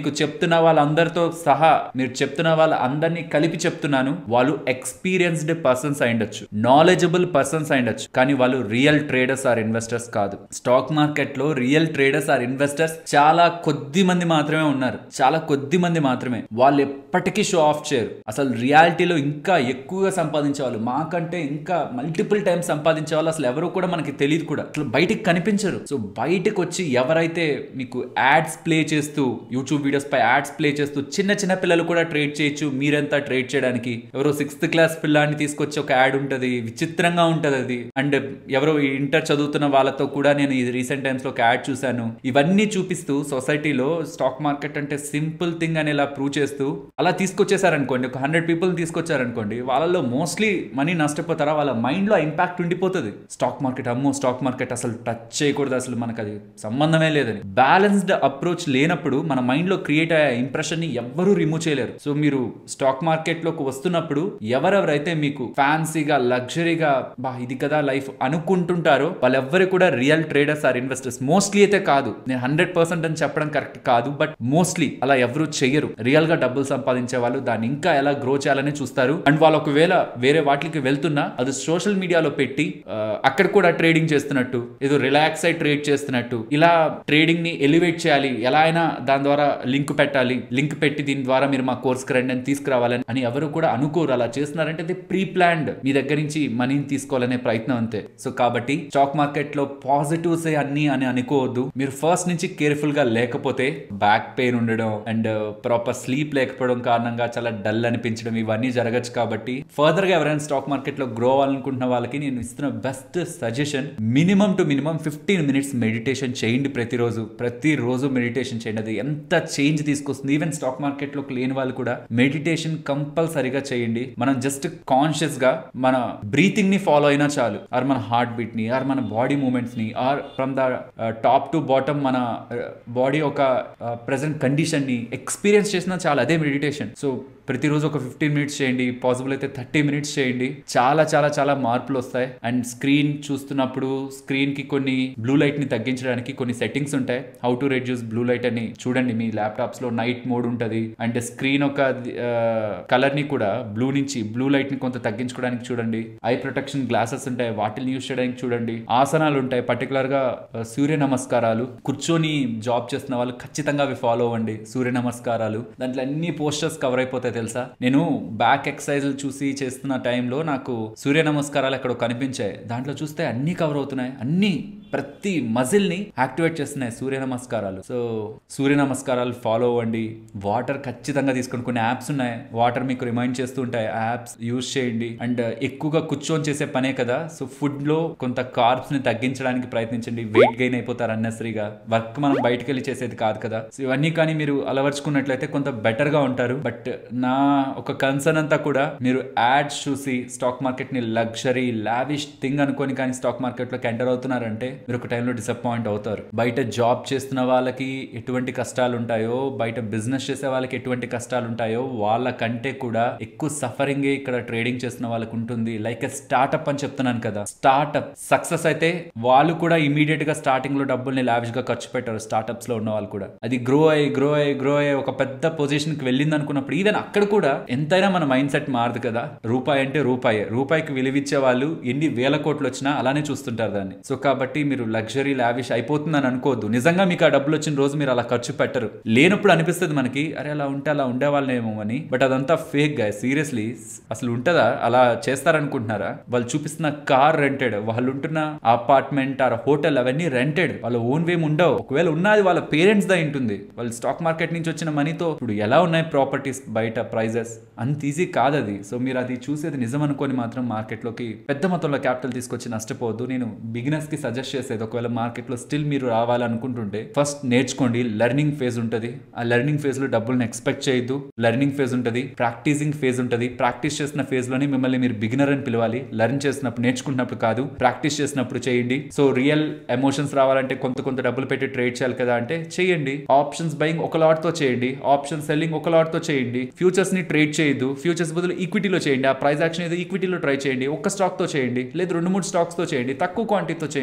మీకు చెప్తున్న వాళ్ళందరితో సహా మీరు చెప్తున్న వాళ్ళ అందరినీ కలిపి చెప్తున్నాను వాళ్ళు ఎక్స్పీరియన్స్డ్ పర్సన్స్ అయిండొచ్చు నాలెడ్జబుల్ పర్సన్స్ అయిండొచ్చు కానీ వాళ్ళు రియల్ ట్రేడర్స్ ఆర్ ఇన్వెస్టర్స్ కాదు స్టాక్ మార్కెట్ లో రియల్ ట్రేడర్స్ ఆర్ ఇన్వెస్టర్స్ చాలా కొద్ది మంది మాత్రమే ఉన్నారు చాలా కొద్ది మంది మాత్రమే వాళ్ళు ఎప్పటికీ షో ఆఫ్ చేయరు అసలు రియాలిటీలో ఇంకా ఎక్కువగా సంపాదించే వాళ్ళు మాకంటే ఇంకా మల్టిపుల్ టైమ్స్ సంపాదించే వాళ్ళు అసలు ఎవరు కూడా మనకి తెలియదు కూడా అసలు బయటికి కనిపించరు సో బయటకు వచ్చి ఎవరైతే మీకు యాడ్స్ ప్లే చేస్తూ యూట్యూబ్ వీడియోస్ పై యాడ్స్ ప్లే చేస్తూ చిన్న చిన్న పిల్లలు కూడా ట్రేడ్ చేయొచ్చు మీరెంత ట్రేడ్ చేయడానికి ఎవరో సిక్స్త్ క్లాస్ పిల్లాన్ని తీసుకొచ్చి ఒక యాడ్ ఉంటుంది విచిత్రంగా ఉంటుంది అది అండ్ ఎవరో ఇంటర్ చదువుతున్న వాళ్ళతో కూడా నేను ఇది రీసెంట్ టైమ్స్ లో ఒక యాడ్ చూశాను ఇవన్నీ చూపిస్తూ సొసైటీలో స్టాక్ మార్కెట్ అంటే సింపుల్ థింగ్ అని ఇలా ప్రూవ్ చేస్తూ అలా తీసుకొచ్చేసారనుకోండి ఒక హండ్రెడ్ పీపుల్ తీసుకొచ్చారనుకోండి వాళ్ళలో మోస్ట్లీ మనీ నష్టపోతారా వాళ్ళ మైండ్ లో ఇంపాక్ట్ ఉండిపోతుంది స్టాక్ మార్కెట్ అమ్మో స్టాక్ మార్కెట్ అసలు టచ్ చేయకూడదు అసలు మనకు అది సంబంధమే లేదని బ్యాలెన్స్డ్ అప్రోచ్ లేనప్పుడు మన మైండ్ లో క్రియేట్ అయ్యే ఇంప్రెషన్ ని ఎవ్వరూ రిమూవ్ చేయలేరు సో మీరు స్టాక్ మార్కెట్ లోకి వస్తున్నప్పుడు ఎవరెవరైతే మీకు ఫ్యాన్సీగా లగ్జరీగా బా ఇది కదా లైఫ్ అనుకుంటుంటారో వాళ్ళెవ్వరు కూడా real traders or investors mostly అయితే కాదు నేను హండ్రెడ్ పర్సెంట్ అని చెప్పడం కరెక్ట్ కాదు బట్ మోస్ట్లీ అలా ఎవరు చెయ్యరు రియల్ గా డబ్బులు సంపాదించే వాళ్ళు దాన్ని ఇంకా ఎలా గ్రో చేయాలని చూస్తారు అండ్ వాళ్ళు ఒకవేళ వేరే వాటికి వెళ్తున్నా అది సోషల్ మీడియాలో పెట్టి ఆ, అక్కడ కూడా ట్రేడింగ్ చేస్తున్నట్టు ఏదో రిలాక్స్ అయి ట్రేడ్ చేస్తున్నట్టు ఇలా ట్రేడింగ్ ని ఎలివేట్ చేయాలి ఎలా అయినా దాని ద్వారా లింక్ పెట్టాలి లింక్ పెట్టి దీని ద్వారా మీరు మా కోర్స్ రండి అని తీసుకురావాలని అని ఎవరు కూడా అనుకోరు అలా చేస్తున్నారంటే అది ప్రీ ప్లాన్డ్ మీ దగ్గర నుంచి మనీని తీసుకోవాలనే ప్రయత్నం అంతే సో కాబట్టి స్టాక్ మార్కెట్ లో పాజిటివ్స్ అన్ని అని అనుకోవద్దు మీరు ఫస్ట్ నుంచి కేర్ఫుల్ గా లేకపోతే బ్యాక్ పెయిన్ ఉండడం అండ్ ప్రాపర్ స్లీప్ లేకపోవడం కారణంగా చాలా డల్ అనిపించడం ఇవన్నీ జరగచ్చు కాబట్టి ఫర్దర్ గా ఎవరైనా స్టాక్ మార్కెట్ లో గ్రో అవ్వాలనుకుంటున్న వాళ్ళకి నేను ఇస్తున్న best suggestion minimum to minimum fifteen minutes meditation చేయండి ప్రతిరోజు ప్రతిరోజు మెడిటేషన్ చేయండి అది ఎంత చేంజ్ తీసుకొస్తుంది ఈవెన్ స్టాక్ మార్కెట్ లోకి లేని వాళ్ళు కూడా మెడిటేషన్ కంపల్సరీగా చేయండి మనం జస్ట్ కాన్షియస్ గా మన బ్రీతింగ్ ని ఫాలో అయినా చాలు ఆర్ మన హార్ట్ బీట్ ని ఆర్ మన బాడీ మూమెంట్స్ ని or from the top to bottom మన బాడీ ఒక ప్రెసెంట్ కండిషన్ ని ఎక్స్పీరియన్స్ చేసినా చాలు అదే మెడిటేషన్ సో ప్రతిరోజు ఒక ఫిఫ్టీన్ మినిట్స్ చేయండి పాసిబుల్ అయితే థర్టీ మినిట్స్ చేయండి చాలా చాలా చాలా మార్పులు వస్తాయి అండ్ స్క్రీన్ చూస్తున్నప్పుడు స్క్రీన్ కి కొన్ని బ్లూ లైట్ ని తగ్గించడానికి కొన్ని సెట్టింగ్స్ ఉంటాయి how to reduce blue light అని చూడండి మీ ల్యాప్టాప్స్ లో నైట్ మోడ్ ఉంటుంది అండ్ స్క్రీన్ ఒక కలర్ ని కూడా బ్లూ నుంచి బ్లూ లైట్ ని కొంత తగ్గించుకోవడానికి చూడండి ఐ ప్రొటెక్షన్ గ్లాసెస్ ఉంటాయి వాటిని యూస్ చేయడానికి చూడండి ఆసనాలు ఉంటాయి పర్టికులర్ గా ఆ, సూర్య నమస్కారాలు కూర్చొని జాబ్ చేస్తున్న వాళ్ళు ఖచ్చితంగా అవి ఫాలో అవ్వండి సూర్య నమస్కారాలు దాంట్లో అన్ని పోస్టర్స్ కవర్ అయిపోతాయి తెలుసా నేను బ్యాక్ ఎక్సర్సైజ్ చూసి చేస్తున్న టైంలో నాకు సూర్య నమస్కారాలు ఎక్కడో కనిపించాయి దాంట్లో చూస్తే అన్ని కవర్ అవుతున్నాయి అన్ని ప్రతి మజిల్ ని యాక్టివేట్ చేస్తున్నాయి సూర్య నమస్కారాలు సో సూర్య నమస్కారాలు ఫాలో అవ్వండి వాటర్ ఖచ్చితంగా తీసుకోండి కొన్ని యాప్స్ ఉన్నాయి వాటర్ మీకు రిమైండ్ చేస్తూ ఉంటాయి యాప్స్ యూస్ చేయండి అండ్ ఎక్కువగా కూర్చొని చేసే పనే కదా సో ఫుడ్ లో కొంత కార్బ్స్ ని తగ్గించడానికి ప్రయత్నించండి వెయిట్ గెయిన్ అయిపోతారు అన్నెసరీగా వర్క్ మనం బయటకు వెళ్ళి చేసేది కాదు కదా సో ఇవన్నీ కానీ మీరు అలవర్చుకున్నట్లయితే కొంత బెటర్ గా ఉంటారు బట్ నా ఒక కన్సర్న్ అంతా కూడా మీరు యాడ్స్ చూసి స్టాక్ మార్కెట్ ని లగ్జరీ లావిష్ థింగ్ అనుకొని కానీ స్టాక్ మార్కెట్ లోకి ఎంటర్ అవుతున్నారంటే మీరు ఒక టైంలో డిసప్పాయింట్ అవుతారు బయట జాబ్ చేస్తున్న వాళ్ళకి ఎటువంటి కష్టాలు ఉంటాయో బయట బిజినెస్ చేసే వాళ్ళకి ఎటువంటి కష్టాలు ఉంటాయో వాళ్ళ కంటే కూడా ఎక్కువ సఫరింగ్ ఇక్కడ ట్రేడింగ్ చేస్తున్న వాళ్ళకి ఉంటుంది లైక్ ఎ స్టార్ట్అప్ అని చెప్తున్నాను కదా స్టార్ట్అప్ సక్సెస్ అయితే వాళ్ళు కూడా ఇమీడియట్ గా స్టార్టింగ్ లో డబ్బుల్ని లావిష్ గా ఖర్చు పెట్టారు స్టార్ట్అప్స్ లో ఉన్న వాళ్ళు కూడా అది గ్రో అయ్యి గ్రో అయ్యి గ్రో అయ్యి ఒక పెద్ద పొజిషన్ కి వెళ్ళింది అనుకున్నప్పుడు ఈవెన్ అక్కడ కూడా ఎంతైనా మన మైండ్ సెట్ మారదు కదా రూపాయి అంటే రూపాయి రూపాయికి విలువిచ్చే వాళ్ళు ఎన్ని వేల కోట్లు వచ్చినా అలానే చూస్తుంటారు దాన్ని సో కాబట్టి మీరు లగ్జరీ లావిష్ అయిపోతుందని అనుకోవద్దు నిజంగా మీకు ఆ డబ్బులు వచ్చిన రోజు మీరు అలా ఖర్చు పెట్టరు లేనప్పుడు అనిపిస్తుంది మనకి అరే అలా ఉంటే అలా ఉండేవాళ్ళేమో అని బట్ అదంతా ఫేక్ గా సీరియస్లీ అసలు ఉంటుందా అలా చేస్తారనుకుంటున్నారా వాళ్ళు చూపిస్తున్న కార్ రెంటెడ్ వాళ్ళు ఉంటున్న అపార్ట్మెంట్ ఆర్ హోటల్ అవన్నీ రెంటెడ్ వాళ్ళ ఓన్ వేమ్ ఉండవు ఒకవేళ ఉన్నది వాళ్ళ పేరెంట్స్ దా ఉంటుంది వాళ్ళు స్టాక్ మార్కెట్ నుంచి వచ్చిన మనీతో ఇప్పుడు ఎలా ఉన్నాయి ప్రాపర్టీస్ బయట ప్రైజెస్ అంత ఈజీ కాదు అది సో మీరు అది చూసేది నిజం అనుకొని మాత్రం మార్కెట్లోకి పెద్ద మొత్తంలో క్యాపిటల్ తీసుకొచ్చి నష్టపోవద్దు నేను బిగినర్స్ కి సజెస్ట్ చేసేది ఒకవేళ మార్కెట్లో స్టిల్ మీరు రావాలనుకుంటుంటే ఫస్ట్ నేర్చుకోండి లెర్నింగ్ ఫేజ్ ఉంటుంది ఆ లెర్నింగ్ ఫేజ్ లో డబ్బులను ఎక్స్పెక్ట్ చేయొద్దు లెర్నింగ్ ఫేజ్ ఉంటుంది ప్రాక్టీసింగ్ ఫేజ్ ఉంటుంది ప్రాక్టీస్ చేసిన ఫేజ్ లోనే మిమ్మల్ని మీరు బిగినర్ అని పిలవాలి లెర్న్ చేసినప్పుడు నేర్చుకుంటున్నప్పుడు కాదు ప్రాక్టీస్ చేసినప్పుడు చేయండి సో రియల్ ఎమోషన్స్ రావాలంటే కొంత కొంత డబ్బులు పెట్టి ట్రేడ్ చేయాలి కదా అంటే చేయండి ఆప్షన్స్ బయింగ్ ఒక లాట్ తో చేయండి ఆప్షన్ సెల్లింగ్ ఒక లాట్ తో చేయండి ఫ్యూచర్స్ ని ట్రేడ్ చేయొద్దు ఫ్యూచర్స్ బదులు ఈక్విటీలో చేయండి ఆ ప్రైస్ యాక్షన్ ఏదో ఈక్విటీలో ట్రై చేయండి ఒక్క స్టాక్ తో చేయండి లేదు రెండు మూడు స్టాక్స్ తో చేయండి తక్కువ క్వాంటిటీతో చేయండి మీ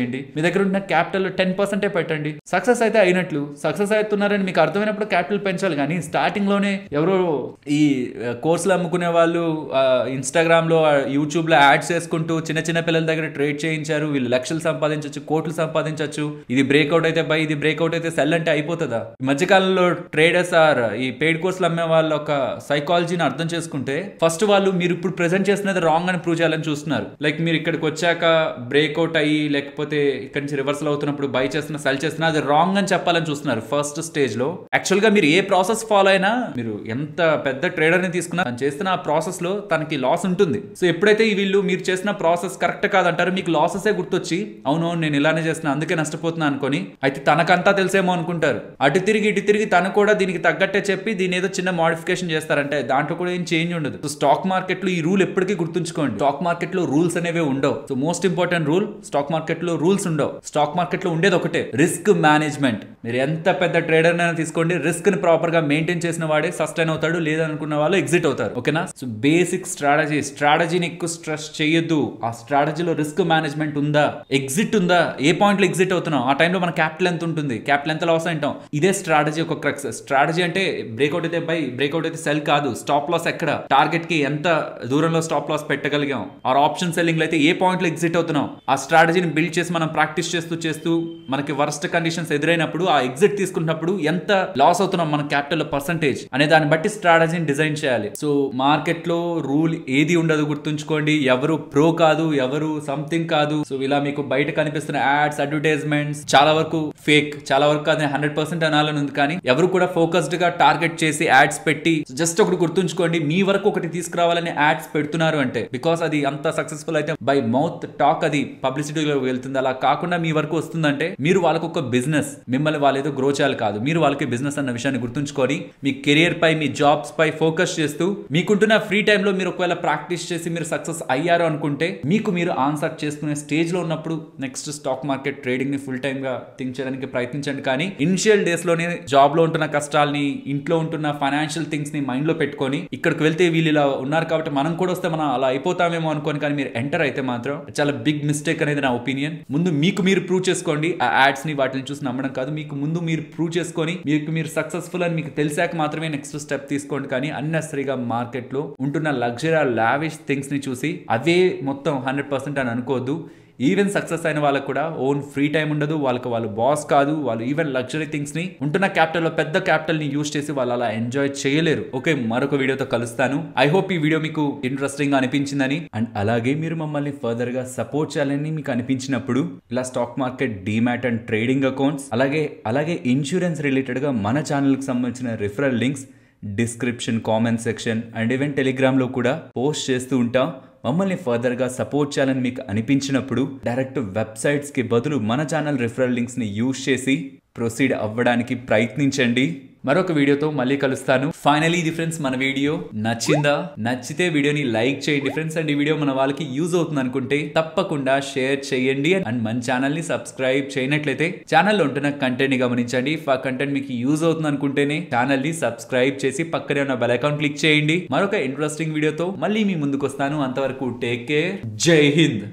దగ్గర ఉన్న క్యాపిటల్ టెన్ పర్సెంటే పెట్టండి సక్సెస్ అయితే అయినట్లు సక్సెస్ అవుతున్నారని మీకు అర్థమైనప్పుడు క్యాపిటల్ పెంచాలి కానీ స్టార్టింగ్ లోనే ఎవరో ఈ ఆ, కోర్సులు అమ్ముకునే వాళ్ళు ఇన్స్టాగ్రామ్ లో యూట్యూబ్ లో యాడ్స్ చేసుకుంటూ చిన్న చిన్న పిల్లల దగ్గర ట్రేడ్ చేయించారు వీళ్ళు లక్షలు సంపాదించవచ్చు కోట్లు సంపాదించవచ్చు ఇది బ్రేక్అవుట్ అయితే బై ఇది బ్రేక్అవుట్ అయితే సెల్ అంటే అయిపోతుందా ఈ మధ్యకాలంలో ట్రేడర్స్ ఆర్ ఈ పెయిడ్ కోర్సులు అమ్మే వాళ్ళ ఒక సైకాలజీని అర్థం చేసుకుంటే ఫస్ట్ వాళ్ళు మీరు ఇప్పుడు ప్రెజెంట్ చేస్తున్నది రాంగ్ అని ప్రూవ్ చేయాలని చూస్తున్నారు లైక్ మీరు ఇక్కడికి వచ్చాక బ్రేక్అవుట్ అయ్యి లేకపోతే ఇక్కడ నుంచి రివర్సల్ అవుతున్నప్పుడు బై చేస్తున్న సెల్ చేస్తున్నా అది రాంగ్ అని చెప్పాలని చూస్తున్నారు ఫస్ట్ స్టేజ్ లో యాక్చువల్ గా మీరు ఏ ప్రాసెస్ ఫాలో అయినా మీరు ఎంత పెద్ద ట్రేడర్ ని తీసుకున్నా తను చేస్తున్న ఆ ప్రాసెస్ లో తనకి లాస్ ఉంటుంది సో ఎప్పుడైతే ఈ వీళ్ళు మీరు చేసిన ప్రాసెస్ కరెక్ట్ కాదంటారు మీకు లాసెస్ గుర్తొచ్చి అవును నేను ఇలానే చేస్తున్నా అందుకే నష్టపోతున్నా అనుకొని అయితే తనకంతా తెలిసేమో అనుకుంటారు అటు తిరిగి ఇటు తిరిగి తను కూడా దీనికి తగ్గట్టే చెప్పి దీని ఏదో చిన్న మోడిఫికేషన్ చేస్తారంటే దాంట్లో కూడా ఏం చేంజ్ ఉండదు సో స్టాక్ మార్కెట్ లో ఈ రూల్ ఎప్పటికీ గుర్తుంచుకోండి స్టాక్ మార్కెట్ లో రూల్స్ అనేవి ఉండవు so most important rule stock market లో రూల్స్ ఉండవు స్టాక్ మార్కెట్ లో ఉండేది ఒకటే రిస్క్ మేనేజ్మెంట్ మీరు ఎంత పెద్ద ట్రేడర్ అయినా తీసుకోండి రిస్క్ ని ప్రాపర్ గా మెయింటైన్ చేసిన వాడే సస్టైన్ అవుతాడు లేదనుకున్న వాళ్ళు ఎగ్జిట్ అవుతారు ఓకేనా సో బేసిక్ స్ట్రాటజీ స్ట్రాటజీని ఎక్కువ స్ట్రెస్ చేయొద్దు ఆ స్ట్రాటజీలో రిస్క్ మేనేజ్మెంట్ ఉందా ఎగ్జిట్ ఉందా ఏ పాయింట్ లో ఎగ్జిట్ అవుతున్నాం ఆ టైంలో మన క్యాపిటల్ ఎంత ఉంటుంది క్యాపిటల్ ఎంత లాస్ అంటాం ఇదే స్ట్రాటజీ ఒక క్రక్స్ స్ట్రాటజీ అంటే బ్రేక్అవుట్ అయితే బై బ్రేక్అవుట్ అయితే సెల్ కాదు స్టాప్ లాస్ ఎక్కడ టార్గెట్ కి ఎంత దూరంలో స్టాప్ లాస్ పెట్టగలిగాం ఆర్ ఆప్షన్ సెల్లింగ్ లో అయితే ఏ పాయింట్ లో ఎగ్జిట్ అవుతున్నాం ఆ స్ట్రాటజీని బిల్డ్ చేసి మనం ప్రాక్టీస్ చేస్తూ చేస్తూ మనకి వర్స్ట్ కండిషన్స్ ఎదురైనప్పుడు ఆ ఎగ్జిట్ తీసుకున్నప్పుడు ఎంత లాస్ అవుతున్నాం మన క్యాపిటల్ పర్సంటేజ్ అనే దాన్ని బట్టి స్ట్రాటజీని డిజైన్ చేయాలి సో మార్కెట్ లో రూల్ ఏది ఉండదు గుర్తుంచుకోండి ఎవరు ప్రో కాదు ఎవరు సంథింగ్ కాదు సో ఇలా మీకు బయట కనిపిస్తున్న యాడ్స్ అడ్వర్టైజ్మెంట్స్ చాలా వరకు ఫేక్ చాలా వరకు అది హండ్రెడ్ పర్సెంట్ అనాలని ఉంది కానీ ఎవరు కూడా ఫోకస్డ్ గా టార్గెట్ చేసి యాడ్స్ పెట్టి జస్ట్ ఒకటి గుర్తుంచుకోండి మీ వరకు ఒకటి తీసుకురావాలని యాడ్స్ పెడుతున్నారు అంటే బికాస్ అది అంత సక్సెస్ఫుల్ అయితే బై మౌత్ టాక్ అది పబ్లిసిటీలో వెళ్తుంది అలా కాకుండా మీ వరకు వస్తుందంటే మీరు వాళ్ళకు ఒక బిజినెస్ మిమ్మల్ని వాళ్ళు ఏదో గ్రో చేయాలి కాదు మీరు వాళ్ళకి బిజినెస్ అన్న విషయాన్ని గుర్తుంచుకొని మీ కెరియర్ పై మీ జాబ్స్ పై ఫోకస్ చేస్తూ మీకుంటున్న ఫ్రీ టైంలో మీరు ఒకవేళ ప్రాక్టీస్ చేసి మీరు సక్సెస్ అయ్యారు అనుకుంటే మీకు మీరు ఆన్సర్ చేసుకునే స్టేజ్ లో ఉన్నప్పుడు నెక్స్ట్ స్టాక్ మార్కెట్ ట్రేడింగ్ ని ఫుల్ టైమ్ గా థింక్ చేయడానికి ప్రయత్నించండి కానీ ఇనిషియల్ డేస్ లోనే జాబ్ లో ఉంటున్న కష్టాల్ని ఇంట్లో ఉంటున్న ఫైనాన్షియల్ థింగ్స్ ని మైండ్ లో పెట్టుకొని ఇక్కడికి వెళ్తే వీళ్ళు ఇలా ఉన్నారు కాబట్టి మనం కూడా వస్తే మనం అలా అయిపోతామేమో అనుకోని కానీ మీరు ఎంటర్ అయితే మాత్రం చాలా బిగ్ మిస్టేక్ అనేది నా ఒపీనియన్ ముందు మీకు మీరు ప్రూవ్ చేసుకోండి ఆ యాడ్స్ ని వాటిని చూసి నమ్మడం కాదు మీకు ముందు మీరు ప్రూవ్ చేసుకొని మీకు మీరు సక్సెస్ఫుల్ అని మీకు తెలిసాక మాత్రమే నెక్స్ట్ స్టెప్ తీసుకోండి కానీ అన్నెసరీగా మార్కెట్ లో ఉంటున్న లగ్జరీ లావిష్ థింగ్స్ ని చూసి అవే మొత్తం హండ్రెడ్ పర్సెంట్ అని అనుకోవద్దు ఈవెన్ సక్సెస్ అయిన వాళ్ళకి కూడా ఓన్ ఫ్రీ టైం ఉండదు వాళ్ళకి వాళ్ళు బాస్ కాదు వాళ్ళు ఈవెన్ లగ్జరీ థింగ్స్ ని ఉంటున్న క్యాపిటల్ లో పెద్ద క్యాపిటల్ ని యూస్ చేసి వాళ్ళు అలా ఎంజాయ్ చేయలేరు ఓకే మరొక వీడియోతో కలుస్తాను ఐ హోప్ ఈ వీడియో మీకు ఇంట్రెస్టింగ్ గా అనిపించిందని అండ్ అలాగే మీరు మమ్మల్ని ఫర్దర్ గా సపోర్ట్ చేయాలని మీకు అనిపించినప్పుడు ఇలా stock market demat and trading accounts అలాగే అలాగే ఇన్సూరెన్స్ రిలేటెడ్ గా మన ఛానల్ కి సంబంధించిన referral links description comment section and even టెలిగ్రామ్లో కూడా పోస్ట్ చేస్తూ ఉంటాం మమ్మల్ని ఫర్దర్గా సపోర్ట్ చేయాలని మీకు అనిపించినప్పుడు డైరెక్ట్ వెబ్సైట్స్కి బదులు మన ఛానల్ రిఫరల్ లింక్స్ని యూజ్ చేసి ప్రొసీడ్ అవ్వడానికి ప్రయత్నించండి మరొక వీడియోతో మళ్ళీ కలుస్తాను ఫైనలీ ఇది ఫ్రెండ్స్ మన వీడియో నచ్చిందా నచ్చితే వీడియోని లైక్ చేయండి ఫ్రెండ్స్ అండ్ ఈ వీడియో మన వాళ్ళకి యూజ్ అవుతుంది అనుకుంటే తప్పకుండా షేర్ చేయండి అండ్ మన ఛానల్ ని సబ్స్క్రైబ్ చేయనట్లయితే ఛానల్లో ఉంటున్న కంటెంట్ ని గమనించండి ఆ కంటెంట్ మీకు యూజ్ అవుతుంది అనుకుంటేనే ఛానల్ ని సబ్స్క్రైబ్ చేసి పక్కనే ఉన్న బెల్ అకౌంట్ క్లిక్ చేయండి మరొక ఇంట్రెస్టింగ్ వీడియోతో మళ్ళీ మీ ముందుకు వస్తాను అంతవరకు టేక్ కేర్ జై హింద్